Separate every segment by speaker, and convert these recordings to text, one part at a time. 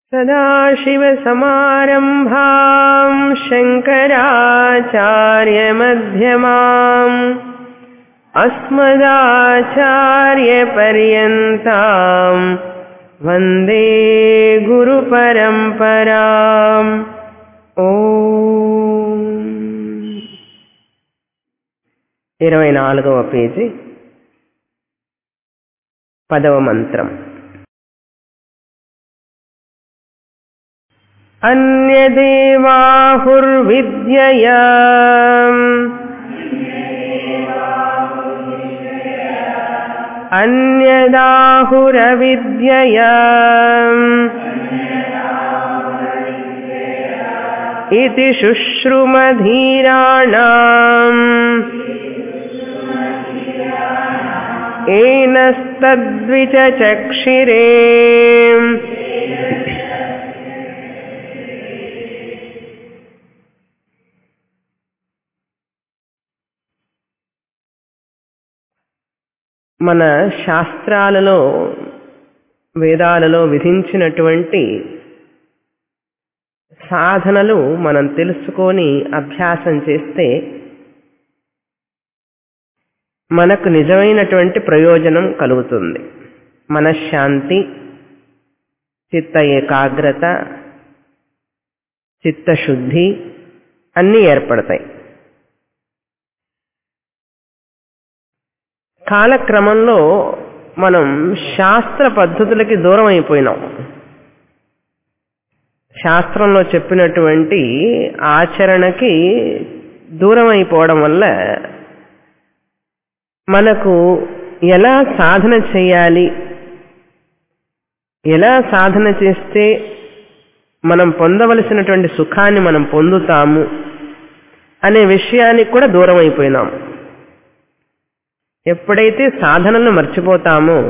Speaker 1: सदाशिवसमारम्भाम् शङ्कराचार्यमध्यमाम् अस्मदाचार्यपर्यन्ताम् वन्दे गुरुपरम्पराम् ఓం ఇరవై నాలుగవ పేజీ పదవ మంత్రం అన్యదేవాహుర్విద్యయా అన్యదాహురవిద్యయా इति शुश्रुमधीराणाम् एनस्तद्विचचक्षिरे మన శాస్త్రాలలో వేదాలలో విధించినటువంటి సాధనలు మనం తెలుసుకొని అభ్యాసం చేస్తే మనకు నిజమైనటువంటి ప్రయోజనం కలుగుతుంది మనశ్శాంతి చిత్త ఏకాగ్రత చిత్తశుద్ధి అన్నీ ఏర్పడతాయి కాలక్రమంలో మనం శాస్త్ర పద్ధతులకి దూరం అయిపోయినాం శాస్త్రంలో చెప్పినటువంటి ఆచరణకి దూరం అయిపోవడం వల్ల మనకు ఎలా సాధన చేయాలి ఎలా సాధన చేస్తే మనం పొందవలసినటువంటి సుఖాన్ని మనం పొందుతాము అనే విషయానికి కూడా దూరం అయిపోయినాం ఎప్పుడైతే సాధనలు మర్చిపోతామో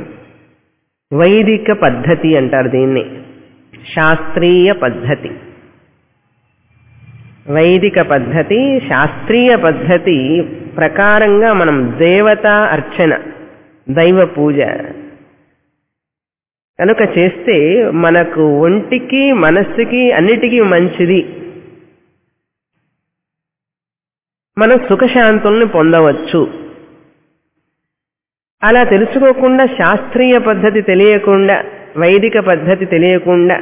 Speaker 1: వైదిక పద్ధతి అంటారు దీన్ని శాస్త్రీయ పద్ధతి వైదిక పద్ధతి శాస్త్రీయ పద్ధతి ప్రకారంగా మనం దేవత అర్చన దైవ పూజ కనుక చేస్తే మనకు ఒంటికి మనస్సుకి అన్నిటికీ మంచిది మనం సుఖశాంతుల్ని పొందవచ్చు అలా తెలుసుకోకుండా శాస్త్రీయ పద్ధతి తెలియకుండా వైదిక పద్ధతి తెలియకుండా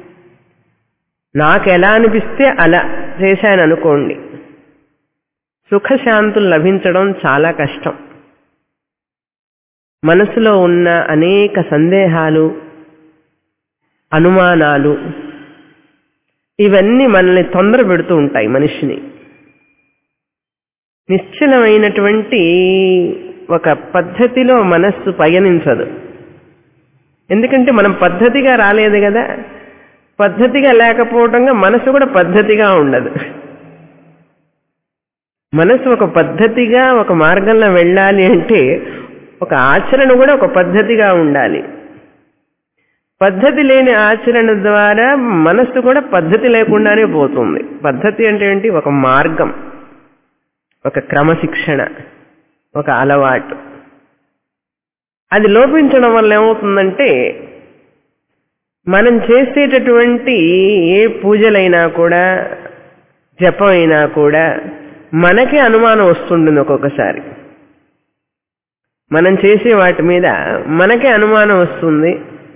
Speaker 1: నాకు ఎలా అనిపిస్తే అలా చేశాను అనుకోండి సుఖశాంతులు లభించడం చాలా కష్టం మనసులో ఉన్న అనేక సందేహాలు అనుమానాలు ఇవన్నీ మనల్ని తొందర పెడుతూ ఉంటాయి మనిషిని నిశ్చలమైనటువంటి ఒక పద్ధతిలో మనస్సు పయనించదు ఎందుకంటే మనం పద్ధతిగా రాలేదు కదా పద్ధతిగా లేకపోవడంగా మనసు కూడా పద్ధతిగా ఉండదు మనసు ఒక పద్ధతిగా ఒక మార్గంలో వెళ్ళాలి అంటే ఒక ఆచరణ కూడా ఒక పద్ధతిగా ఉండాలి పద్ధతి లేని ఆచరణ ద్వారా మనస్సు కూడా పద్ధతి లేకుండానే పోతుంది పద్ధతి అంటే ఏంటి ఒక మార్గం ఒక క్రమశిక్షణ ఒక అలవాటు అది లోపించడం వల్ల ఏమవుతుందంటే మనం చేసేటటువంటి ఏ పూజలైనా కూడా జపం అయినా కూడా మనకే అనుమానం వస్తుంటుంది ఒక్కొక్కసారి మనం చేసే వాటి మీద మనకే అనుమానం వస్తుంది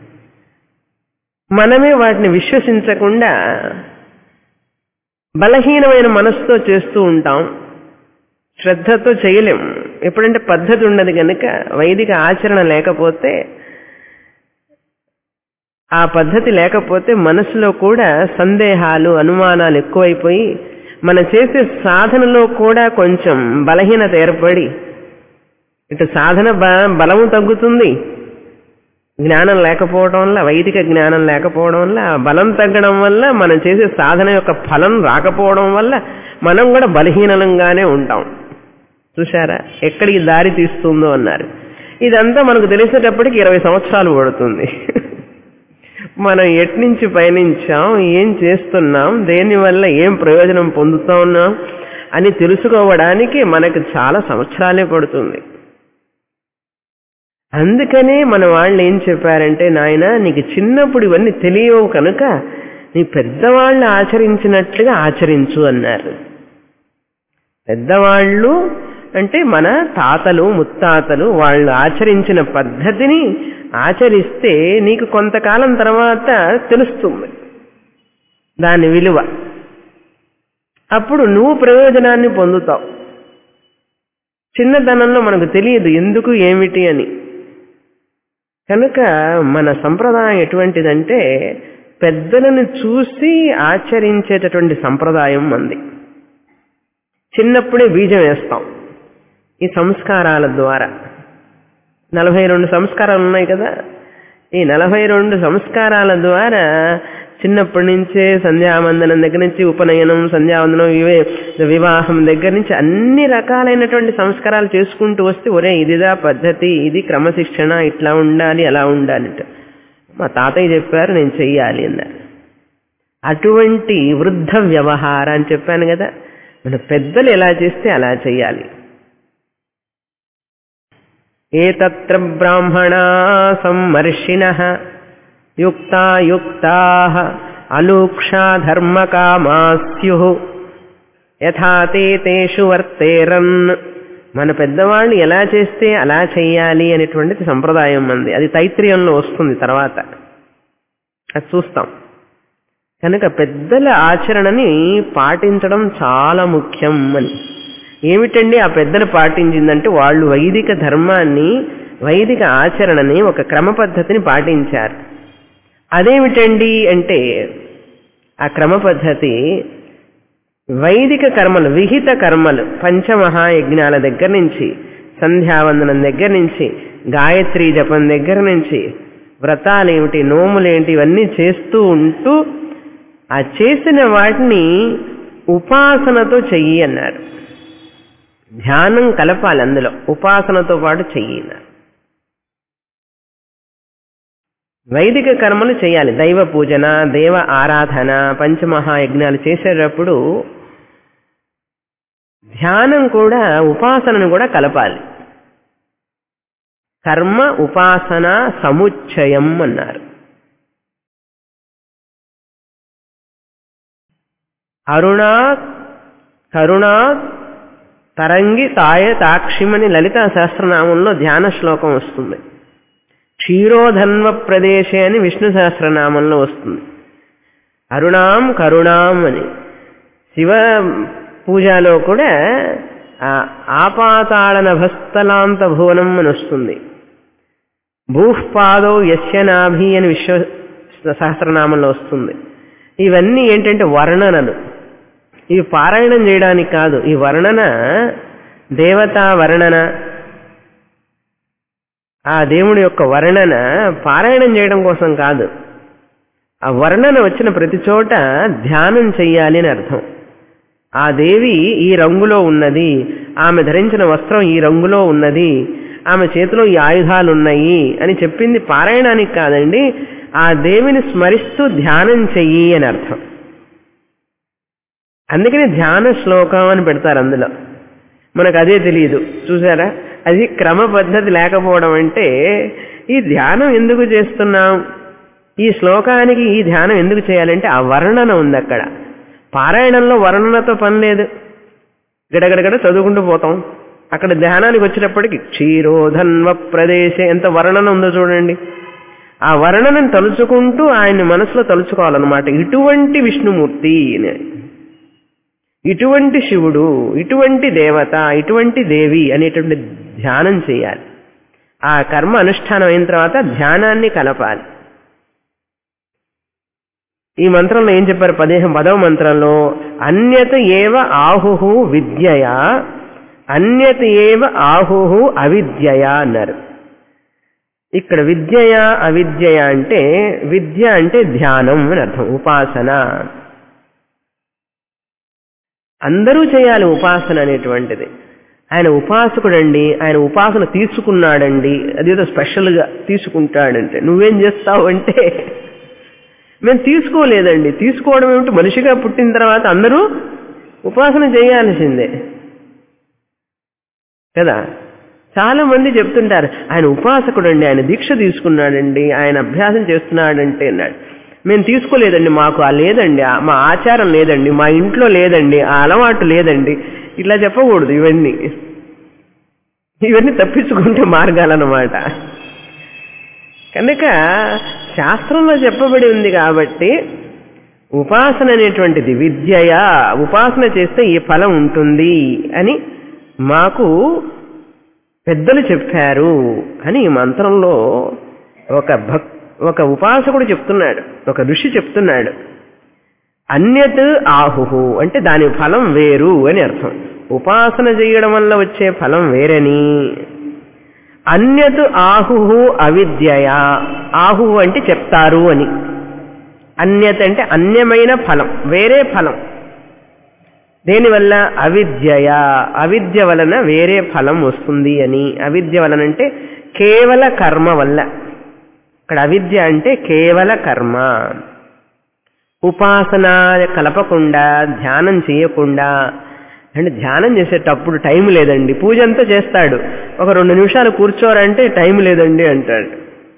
Speaker 1: మనమే వాటిని విశ్వసించకుండా బలహీనమైన మనసుతో చేస్తూ ఉంటాం శ్రద్ధతో చేయలేం ఎప్పుడంటే పద్ధతి ఉండదు కనుక వైదిక ఆచరణ లేకపోతే ఆ పద్ధతి లేకపోతే మనసులో కూడా సందేహాలు అనుమానాలు ఎక్కువైపోయి మనం చేసే సాధనలో కూడా కొంచెం బలహీనత ఏర్పడి ఇటు సాధన బలము తగ్గుతుంది జ్ఞానం లేకపోవడం వల్ల వైదిక జ్ఞానం లేకపోవడం వల్ల బలం తగ్గడం వల్ల మనం చేసే సాధన యొక్క ఫలం రాకపోవడం వల్ల మనం కూడా బలహీనంగానే ఉంటాం చూసారా ఎక్కడికి దారి తీస్తుందో అన్నారు ఇదంతా మనకు తెలిసేటప్పటికి ఇరవై సంవత్సరాలు పడుతుంది మనం ఎట్నుంచి పయనించాం ఏం చేస్తున్నాం దేనివల్ల ఏం ప్రయోజనం పొందుతా ఉన్నాం అని తెలుసుకోవడానికి మనకు చాలా సంవత్సరాలే పడుతుంది అందుకనే మన వాళ్ళు ఏం చెప్పారంటే నాయన నీకు చిన్నప్పుడు ఇవన్నీ తెలియవు కనుక నీ పెద్దవాళ్ళు ఆచరించినట్లుగా ఆచరించు అన్నారు పెద్దవాళ్ళు అంటే మన తాతలు ముత్తాతలు వాళ్ళు ఆచరించిన పద్ధతిని ఆచరిస్తే నీకు కొంతకాలం తర్వాత తెలుస్తుంది దాని విలువ అప్పుడు నువ్వు ప్రయోజనాన్ని పొందుతావు చిన్నతనంలో మనకు తెలియదు ఎందుకు ఏమిటి అని కనుక మన సంప్రదాయం ఎటువంటిదంటే పెద్దలను చూసి ఆచరించేటటువంటి సంప్రదాయం మంది చిన్నప్పుడే బీజం వేస్తాం ఈ సంస్కారాల ద్వారా నలభై రెండు సంస్కారాలు ఉన్నాయి కదా ఈ నలభై రెండు సంస్కారాల ద్వారా చిన్నప్పటి నుంచే సంధ్యావందనం దగ్గర నుంచి ఉపనయనం సంధ్యావందనం ఇవే వివాహం దగ్గర నుంచి అన్ని రకాలైనటువంటి సంస్కారాలు చేసుకుంటూ వస్తే ఒరే ఇదిదా పద్ధతి ఇది క్రమశిక్షణ ఇట్లా ఉండాలి అలా ఉండాలి మా తాతయ్య చెప్పారు నేను చెయ్యాలి అన్నారు అటువంటి వృద్ధ వ్యవహారం అని చెప్పాను కదా మన పెద్దలు ఎలా చేస్తే అలా చెయ్యాలి ఏతత్ర బ్రాహ్మణా సమ్మర్షిణ యుక్తాయుక్తా అలూక్షా ధర్మకామా స్యు యథా తే తేషు వర్తేరన్ మన పెద్దవాళ్ళు ఎలా చేస్తే అలా చెయ్యాలి అనేటువంటిది సంప్రదాయం మంది అది తైత్రీయంలో వస్తుంది తర్వాత అది చూస్తాం కనుక పెద్దల ఆచరణని పాటించడం చాలా ముఖ్యం అని ఏమిటండి ఆ పెద్దలు పాటించిందంటే వాళ్ళు వైదిక ధర్మాన్ని వైదిక ఆచరణని ఒక క్రమ పద్ధతిని పాటించారు అదేమిటండి అంటే ఆ క్రమ పద్ధతి వైదిక కర్మలు విహిత కర్మలు పంచమహాయజ్ఞాల దగ్గర నుంచి సంధ్యావందనం దగ్గర నుంచి గాయత్రి జపం దగ్గర నుంచి వ్రతాలేమిటి నోములేంటి ఇవన్నీ చేస్తూ ఉంటూ ఆ చేసిన వాటిని ఉపాసనతో చెయ్యి అన్నారు ధ్యానం కలపాలి అందులో ఉపాసనతో పాటు చెయ్యి అన్నారు వైదిక కర్మలు చేయాలి దైవ పూజన దేవ ఆరాధన పంచమహాయజ్ఞాలు చేసేటప్పుడు ధ్యానం కూడా ఉపాసనను కూడా కలపాలి కర్మ ఉపాసన సముచ్చయం అన్నారు అరుణా కరుణా తరంగి తాయ తాక్షిమని లలితా సహస్రనామంలో ధ్యాన శ్లోకం వస్తుంది క్షీరోధన్వ ప్రదేశే అని విష్ణు సహస్రనామంలో వస్తుంది అరుణాం కరుణాం అని శివ పూజలో కూడా ఆపాతాళ నభస్థలాంత భువనం అని వస్తుంది భూపాదో యస్యనాభి అని విశ్వ సహస్రనామంలో వస్తుంది ఇవన్నీ ఏంటంటే వర్ణనలు ఇవి పారాయణం చేయడానికి కాదు ఈ వర్ణన దేవతా వర్ణన ఆ దేవుడి యొక్క వర్ణన పారాయణం చేయడం కోసం కాదు ఆ వర్ణన వచ్చిన ప్రతి చోట ధ్యానం చెయ్యాలి అని అర్థం ఆ దేవి ఈ రంగులో ఉన్నది ఆమె ధరించిన వస్త్రం ఈ రంగులో ఉన్నది ఆమె చేతిలో ఈ ఆయుధాలు ఉన్నాయి అని చెప్పింది పారాయణానికి కాదండి ఆ దేవిని స్మరిస్తూ ధ్యానం చెయ్యి అని అర్థం అందుకని ధ్యాన శ్లోకం అని పెడతారు అందులో మనకు అదే తెలియదు చూసారా అది క్రమ పద్ధతి లేకపోవడం అంటే ఈ ధ్యానం ఎందుకు చేస్తున్నాం ఈ శ్లోకానికి ఈ ధ్యానం ఎందుకు చేయాలంటే ఆ వర్ణన ఉంది అక్కడ పారాయణంలో వర్ణనతో పని లేదు గడగడగడ చదువుకుంటూ పోతాం అక్కడ ధ్యానానికి వచ్చేటప్పటికి క్షీరోధన్వ ప్రదేశే ఎంత వర్ణన ఉందో చూడండి ఆ వర్ణనను తలుచుకుంటూ ఆయన్ని మనసులో తలుచుకోవాలన్నమాట ఇటువంటి విష్ణుమూర్తి ఇటువంటి శివుడు ఇటువంటి దేవత ఇటువంటి దేవి అనేటువంటి ధ్యానం చేయాలి ఆ కర్మ అనుష్ఠానం అయిన తర్వాత ధ్యానాన్ని కలపాలి ఈ మంత్రంలో ఏం చెప్పారు పదేహం పదవ మంత్రంలో అన్యత ఏవ ఆహు విద్యయ అన్యత ఏవ ఆహు అవిద్యయ అన్నారు ఇక్కడ విద్యయ అవిద్యయ అంటే విద్య అంటే ధ్యానం అని అర్థం ఉపాసన అందరూ చేయాలి ఉపాసన అనేటువంటిది ఆయన ఉపాసకుడండి ఆయన ఉపాసన తీసుకున్నాడండి అదేదో స్పెషల్గా తీసుకుంటాడంటే నువ్వేం చేస్తావు అంటే మేము తీసుకోలేదండి తీసుకోవడం ఏమిటి మనిషిగా పుట్టిన తర్వాత అందరూ ఉపాసన చేయాల్సిందే కదా చాలా మంది చెప్తుంటారు ఆయన ఉపాసకుడు అండి ఆయన దీక్ష తీసుకున్నాడండి ఆయన అభ్యాసం చేస్తున్నాడంటే అన్నాడు మేము తీసుకోలేదండి మాకు ఆ లేదండి ఆ- మా ఆచారం లేదండి మా ఇంట్లో లేదండి ఆ అలవాటు లేదండి ఇట్లా చెప్పకూడదు ఇవన్నీ ఇవన్నీ తప్పించుకుంటే మార్గాలన్నమాట కనుక శాస్త్రంలో చెప్పబడి ఉంది కాబట్టి ఉపాసన అనేటువంటిది విద్యయా ఉపాసన చేస్తే ఈ ఫలం ఉంటుంది అని మాకు పెద్దలు చెప్పారు అని ఈ మంత్రంలో ఒక భక్ ఒక ఉపాసకుడు చెప్తున్నాడు ఒక ఋషి చెప్తున్నాడు అన్యత్ ఆహుహు అంటే దాని ఫలం వేరు అని అర్థం ఉపాసన చేయడం వల్ల వచ్చే ఫలం వేరని అన్యత్ ఆహుహు అవిద్యయా ఆహుహు అంటే చెప్తారు అని అన్యత అంటే అన్యమైన ఫలం వేరే ఫలం దేనివల్ల అవిద్యయ అవిద్య వలన వేరే ఫలం వస్తుంది అని అవిద్య వలన అంటే కేవల కర్మ వల్ల ఇక్కడ అవిద్య అంటే కేవల కర్మ ఉపాసన కలపకుండా ధ్యానం చేయకుండా అంటే ధ్యానం చేసేటప్పుడు టైం లేదండి పూజ అంతా చేస్తాడు ఒక రెండు నిమిషాలు కూర్చోరంటే టైం లేదండి అంటాడు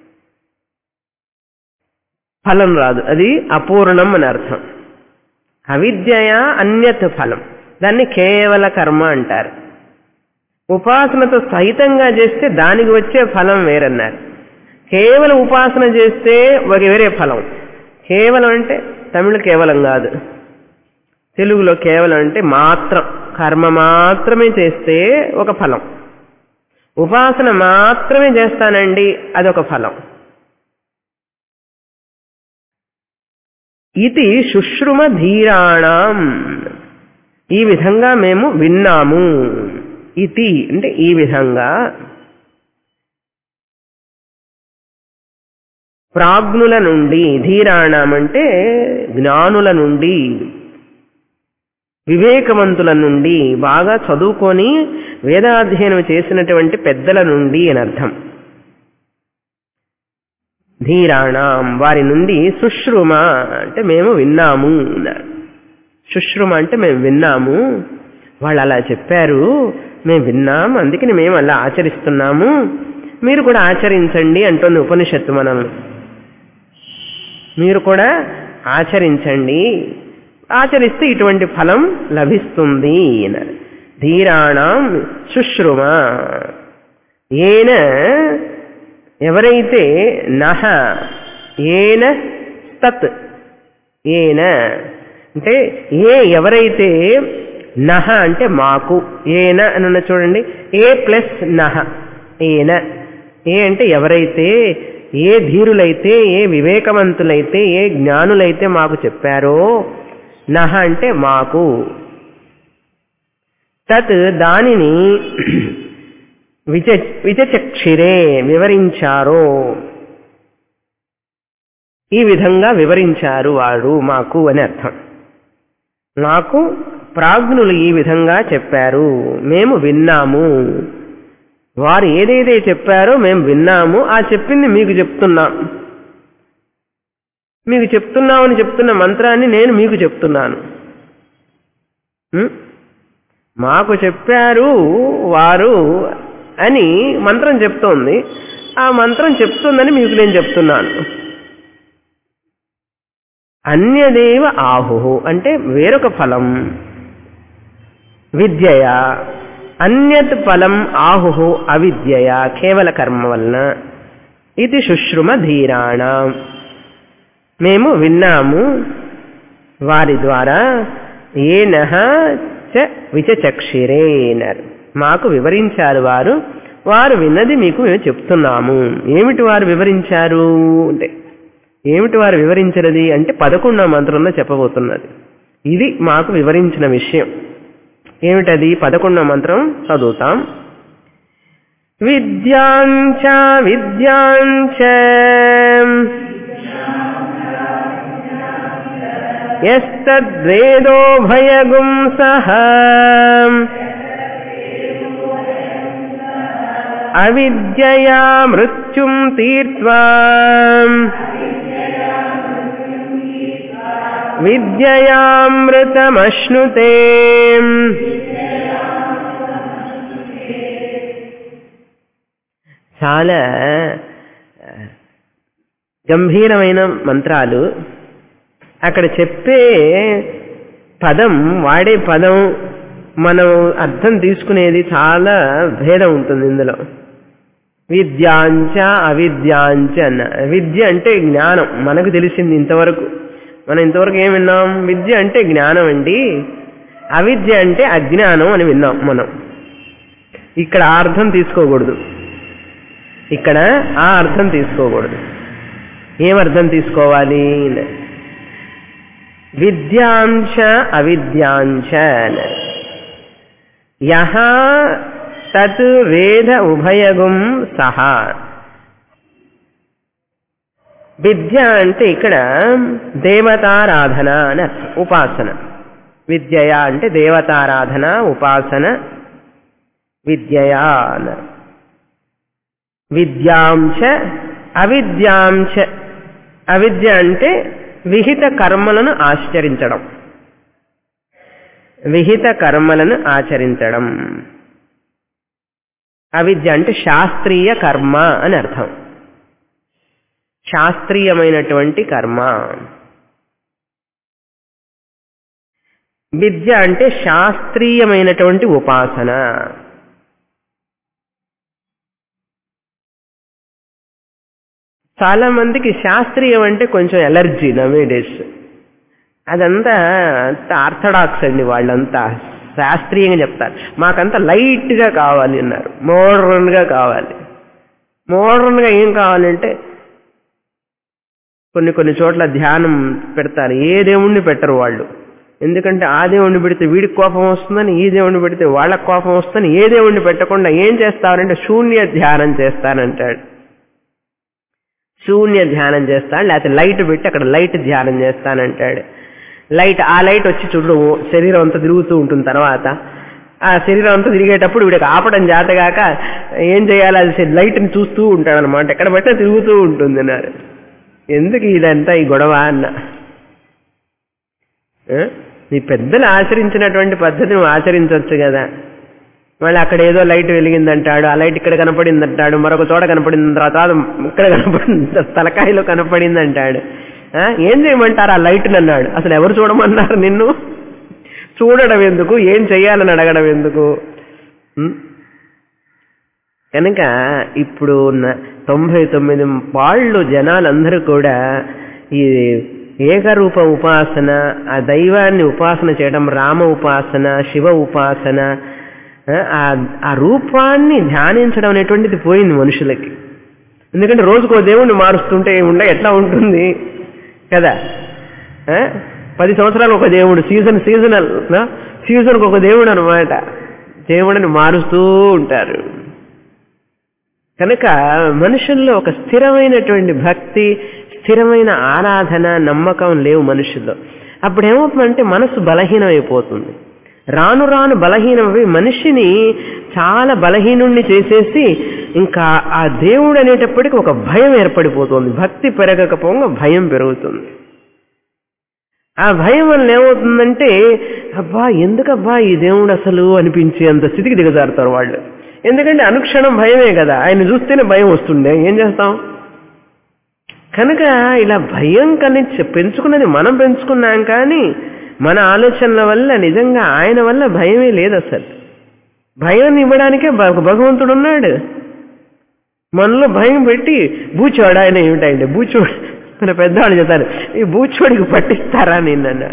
Speaker 1: ఫలం రాదు అది అపూర్ణం అని అర్థం అవిద్యయ అన్యత్ ఫలం దాన్ని కేవల కర్మ అంటారు ఉపాసనతో సహితంగా చేస్తే దానికి వచ్చే ఫలం వేరన్నారు కేవలం ఉపాసన చేస్తే ఒక వేరే ఫలం కేవలం అంటే తమిళ కేవలం కాదు తెలుగులో కేవలం అంటే మాత్రం కర్మ మాత్రమే చేస్తే ఒక ఫలం ఉపాసన మాత్రమే చేస్తానండి అదొక ఫలం ఇది శుశ్రుమ ధీరాణం ఈ విధంగా మేము విన్నాము ఇది అంటే ఈ విధంగా ప్రాజ్ఞుల నుండి ధీరాణం అంటే జ్ఞానుల నుండి వివేకవంతుల నుండి బాగా చదువుకొని వేదాధ్యయనం చేసినటువంటి పెద్దల నుండి అని అర్థం ధీరాణం వారి నుండి సుశ్రుమ అంటే మేము విన్నాము అన్నారు సుశ్రుమ అంటే మేము విన్నాము వాళ్ళు అలా చెప్పారు మేము విన్నాం అందుకని మేము అలా ఆచరిస్తున్నాము మీరు కూడా ఆచరించండి అంటుంది ఉపనిషత్తు మనల్ని మీరు కూడా ఆచరించండి ఆచరిస్తే ఇటువంటి ఫలం లభిస్తుంది అన్నారు ధీరాణం శుశ్రుమ ఏన ఎవరైతే నహ ఏన తత్ ఏన అంటే ఏ ఎవరైతే నహ అంటే మాకు ఏన అని ఉన్న చూడండి ఏ ప్లస్ నహ ఏన ఏ అంటే ఎవరైతే ఏ ధీరులైతే ఏ వివేకవంతులైతే ఏ జ్ఞానులైతే మాకు చెప్పారో నహ అంటే మాకు తత్ దానిని విచ విచచక్షిరే వివరించారో ఈ విధంగా వివరించారు వాడు మాకు అని అర్థం నాకు ప్రాజ్ఞులు ఈ విధంగా చెప్పారు మేము విన్నాము వారు ఏదైతే చెప్పారో మేము విన్నాము ఆ చెప్పింది మీకు చెప్తున్నాం మీకు చెప్తున్నామని చెప్తున్న మంత్రాన్ని నేను మీకు చెప్తున్నాను ఉం? మాకు చెప్పారు వారు అని మంత్రం చెప్తోంది ఆ మంత్రం చెప్తుందని మీకు నేను చెప్తున్నాను అన్యదేవ ఆహు అంటే వేరొక ఫలం విద్యయ అన్యత్ ఫలం ఆహు అవిద్యయ కేవల కర్మ వలన ఇది శుశ్రుమ ధీరాణ మేము విన్నాము వారి ద్వారా ఏనహ చ విచచక్షిరేనర్ మాకు వివరించారు వారు వారు విన్నది మీకు మేము చెప్తున్నాము ఏమిటి వారు వివరించారు అంటే ఏమిటి వారు వివరించినది అంటే పదకొండవ మంత్రంలో చెప్పబోతున్నది ఇది మాకు వివరించిన విషయం ఏమిటది పదకొండవ మంత్రం చదువుతాం విద్యాంచ విద్యాంచ యస్తద్వేదో భయగుం సహ అవిద్యయా మృత్యుం తీర్త్వా విద్యయామృతమశ్నుతే చాలా ఆ, గంభీరమైన మంత్రాలు అక్కడ చెప్పే పదం వాడే పదం మనం అర్థం తీసుకునేది చాలా భేదం ఉంటుంది ఇందులో విద్యాంచ అవిద్యాంచ అన్న విద్య అంటే జ్ఞానం మనకు తెలిసింది ఇంతవరకు మనం ఇంతవరకు ఏం విన్నాం విద్య అంటే జ్ఞానం అండి అవిద్య అంటే అజ్ఞానం అని విన్నాం మనం ఇక్కడ ఆ అర్థం తీసుకోకూడదు ఇక్కడ ఆ అర్థం తీసుకోకూడదు ఏం అర్థం తీసుకోవాలి విద్యాంశ అవిద్యాంశ అన్నారు. యహ తత్ వేద ఉభయగుం సహా విద్య అంటే ఇక్కడ దేవతారాధన అని అర్థం ఉపాసన విద్యయ అంటే దేవతారాధన ఉపాసన విద్యయా అన్నారు విద్యాంశ అవిద్యాంశ అవిద్య అంటే విహిత కర్మలను ఆచరించడం విహిత కర్మలను ఆచరించడం అవిద్య అంటే శాస్త్రీయ కర్మ అని అర్థం శాస్త్రీయమైనటువంటి కర్మ విద్య అంటే శాస్త్రీయమైనటువంటి ఉపాసన చాలా మందికి శాస్త్రీయం అంటే కొంచెం ఎలర్జీ నవే డేస్ అదంతా అంతా ఆర్థడాక్స్ అండి వాళ్ళంతా శాస్త్రీయంగా చెప్తారు మాకంతా లైట్ గా కావాలి అన్నారు మోడర్న్ గా కావాలి మోడర్న్ గా ఏం కావాలంటే కొన్ని కొన్ని చోట్ల ధ్యానం పెడతారు ఏ దేవుణ్ణి పెట్టరు వాళ్ళు ఎందుకంటే ఆ దేవుణ్ణి పెడితే వీడికి కోపం వస్తుందని ఈ దేవుణ్ణి పెడితే వాళ్ళకి కోపం వస్తుందని ఏ దేవుణ్ణి పెట్టకుండా ఏం చేస్తారంటే శూన్య ధ్యానం చేస్తానంటాడు శూన్య ధ్యానం చేస్తాడు లేకపోతే లైట్ పెట్టి అక్కడ లైట్ ధ్యానం చేస్తానంటాడు లైట్ ఆ లైట్ వచ్చి చూడు శరీరం అంతా తిరుగుతూ ఉంటుంది తర్వాత ఆ శరీరం అంతా తిరిగేటప్పుడు వీడికి ఆపడం జాతగాక ఏం చేయాలి అది లైట్ని చూస్తూ ఉంటాడు అనమాట ఎక్కడ పెట్టినా తిరుగుతూ ఉంటుంది అన్నారు ఎందుకు ఇదంతా ఈ గొడవ అన్న ఆ? నీ పెద్దలు ఆచరించినటువంటి పద్ధతి నువ్వు ఆచరించవచ్చు కదా మళ్ళీ అక్కడ ఏదో లైట్ వెలిగిందంటాడు ఆ లైట్ ఇక్కడ కనపడిందంటాడు మరొక చోట కనపడింది తర్వాత ఇక్కడ కనపడింది తలకాయలో కనపడిందంటాడు ఆ? ఏం చేయమంటారు ఆ లైట్ అన్నాడు అసలు ఎవరు చూడమన్నారు నిన్ను చూడడం ఎందుకు ఏం చెయ్యాలని అడగడం ఎందుకు ఉం? కనుక ఇప్పుడు ఉన్న తొంభై తొమ్మిది పాళ్ళు జనాలందరూ కూడా ఈ ఏకరూప ఉపాసన ఆ దైవాన్ని ఉపాసన చేయడం రామ ఉపాసన శివ ఉపాసన ఆ ఆ రూపాన్ని ధ్యానించడం అనేటువంటిది పోయింది మనుషులకి ఎందుకంటే రోజుకో దేవుణ్ణి మారుస్తుంటే ఉండే ఎట్లా ఉంటుంది కదా ఆ? పది సంవత్సరాలు ఒక దేవుడు సీజన్ సీజనల్ సీజన్కి ఒక దేవుడు అనమాట దేవుడిని మారుస్తూ ఉంటారు కనుక మనుషుల్లో ఒక స్థిరమైనటువంటి భక్తి స్థిరమైన ఆరాధన నమ్మకం లేవు మనుషుల్లో అప్పుడు ఏమవుతుందంటే మనసు బలహీనమైపోతుంది రాను రాను బలహీనమై మనిషిని చాలా బలహీనుణ్ణి చేసేసి ఇంకా ఆ దేవుడు అనేటప్పటికి ఒక భయం ఏర్పడిపోతుంది భక్తి పెరగకపోగా భయం పెరుగుతుంది ఆ భయం వల్ల ఏమవుతుందంటే అబ్బా ఎందుకబ్బా ఈ దేవుడు అసలు అనిపించేంత స్థితికి దిగజారుతారు వాళ్ళు ఎందుకంటే అనుక్షణం భయమే కదా ఆయన చూస్తేనే భయం వస్తుండే ఏం చేస్తాం కనుక ఇలా భయం కలిసి పెంచుకున్నది మనం పెంచుకున్నాం కానీ మన ఆలోచనల వల్ల నిజంగా ఆయన వల్ల భయమే లేదు అసలు భయం ఇవ్వడానికే భగ- భగవంతుడు ఉన్నాడు మనలో భయం పెట్టి బూచోడు ఆయన ఏమిటండి బూచోడు మన పెద్దవాళ్ళు చెప్తారు ఈ బూచోడికి పట్టిస్తారా నిన్న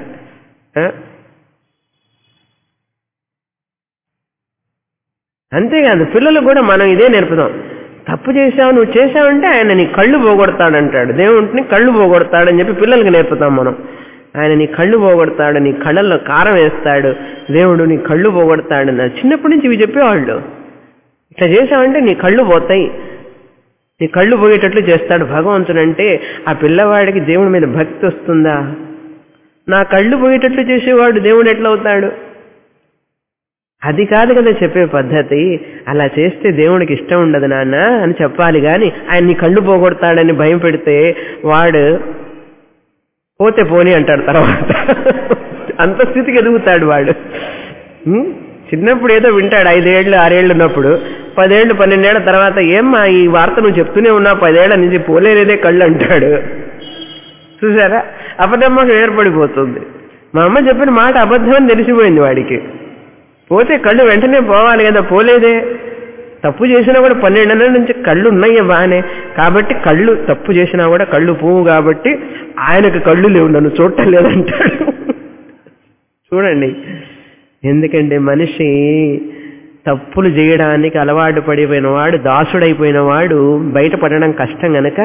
Speaker 1: అంతేకాదు పిల్లలకు కూడా మనం ఇదే నేర్పుదాం తప్పు చేశావు నువ్వు చేశావంటే ఆయన నీ కళ్ళు పోగొడతాడంటాడు దేవుడిని కళ్ళు పోగొడతాడని చెప్పి పిల్లలకి నేర్పుతాం మనం ఆయన నీ కళ్ళు పోగొడతాడు నీ కళ్ళల్లో కారం వేస్తాడు దేవుడు నీ కళ్ళు పోగొడతాడు అన్నారు చిన్నప్పటి నుంచి ఇవి చెప్పేవాళ్ళు ఇట్లా చేశావంటే నీ కళ్ళు పోతాయి నీ కళ్ళు పోయేటట్లు చేస్తాడు భగవంతుడు అంటే ఆ పిల్లవాడికి దేవుడి మీద భక్తి వస్తుందా నా కళ్ళు పోయేటట్లు చేసేవాడు దేవుడు ఎట్లా అవుతాడు అది కాదు కదా చెప్పే పద్ధతి అలా చేస్తే దేవుడికి ఇష్టం ఉండదు నాన్న అని చెప్పాలి గాని ఆయన నీ కళ్ళు పోగొడతాడని భయం పెడితే వాడు పోతే పోని అంటాడు తర్వాత అంత స్థితికి ఎదుగుతాడు వాడు ఉం? చిన్నప్పుడు ఏదో వింటాడు ఐదేళ్లు ఆరేళ్లు ఉన్నప్పుడు పదేళ్ళు పన్నెండేళ్ల తర్వాత ఏమ్మా ఈ వార్త నువ్వు చెప్తూనే ఉన్నావు పదేళ్ల నుంచి పోలేలేదే కళ్ళు అంటాడు చూసారా అబద్ధమ్మకు ఏర్పడిపోతుంది మా అమ్మ చెప్పిన మాట అబద్ధం అని తెలిసిపోయింది వాడికి పోతే కళ్ళు వెంటనే పోవాలి కదా పోలేదే తప్పు చేసినా కూడా పన్నెండేళ్ల నుంచి కళ్ళు ఉన్నాయి బాగానే కాబట్టి కళ్ళు తప్పు చేసినా కూడా కళ్ళు పోవు కాబట్టి ఆయనకు కళ్ళు లేవు నన్ను చూడటం లేదంటాడు చూడండి ఎందుకంటే మనిషి తప్పులు చేయడానికి అలవాటు పడిపోయిన వాడు దాసుడైపోయిన వాడు బయటపడడం కష్టం గనక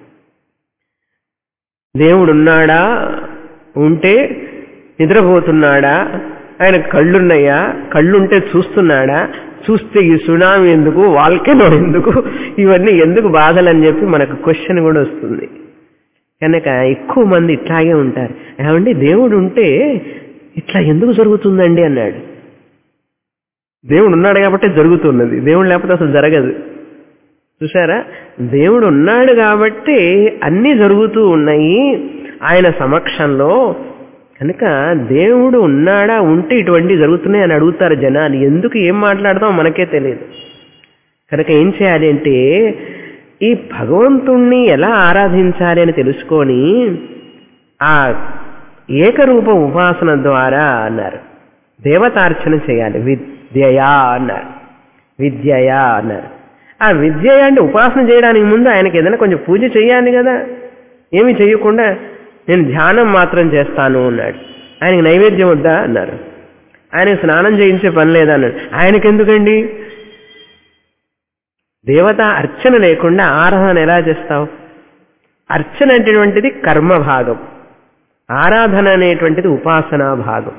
Speaker 1: దేవుడు ఉన్నాడా ఉంటే నిద్రపోతున్నాడా ఆయన కళ్ళున్నాయా కళ్ళుంటే చూస్తున్నాడా చూస్తే ఈ సునామీ ఎందుకు వాల్కెనో ఎందుకు ఇవన్నీ ఎందుకు బాధలని చెప్పి మనకు క్వశ్చన్ కూడా వస్తుంది కనుక ఎక్కువ మంది ఇట్లాగే ఉంటారు ఏమండి దేవుడు ఉంటే ఇట్లా ఎందుకు జరుగుతుందండి అన్నాడు దేవుడు ఉన్నాడు కాబట్టి జరుగుతున్నది దేవుడు లేకపోతే అసలు జరగదు చూసారా దేవుడు ఉన్నాడు కాబట్టి అన్నీ జరుగుతూ ఉన్నాయి ఆయన సమక్షంలో కనుక దేవుడు ఉన్నాడా ఉంటే ఇటువంటి జరుగుతున్నాయి అని అడుగుతారు జనాలు ఎందుకు ఏం మాట్లాడదాం మనకే తెలియదు కనుక ఏం చేయాలి అంటే ఈ భగవంతుణ్ణి ఎలా ఆరాధించాలి అని తెలుసుకొని ఆ ఏకరూప ఉపాసన ద్వారా అన్నారు దేవతార్చన చేయాలి విద్యయా అన్నారు విద్యయా అన్నారు ఆ విద్య అంటే ఉపాసన చేయడానికి ముందు ఆయనకి ఏదైనా కొంచెం పూజ చేయాలి కదా ఏమి చేయకుండా నేను ధ్యానం మాత్రం చేస్తాను అన్నాడు ఆయనకి నైవేద్యం వద్దా అన్నారు ఆయనకు స్నానం చేయించే పని లేదా అన్నాడు ఆయనకి ఎందుకండి దేవత అర్చన లేకుండా ఆరాధన ఎలా చేస్తావు అర్చన అనేటువంటిది కర్మ భాగం ఆరాధన అనేటువంటిది ఉపాసనా భాగం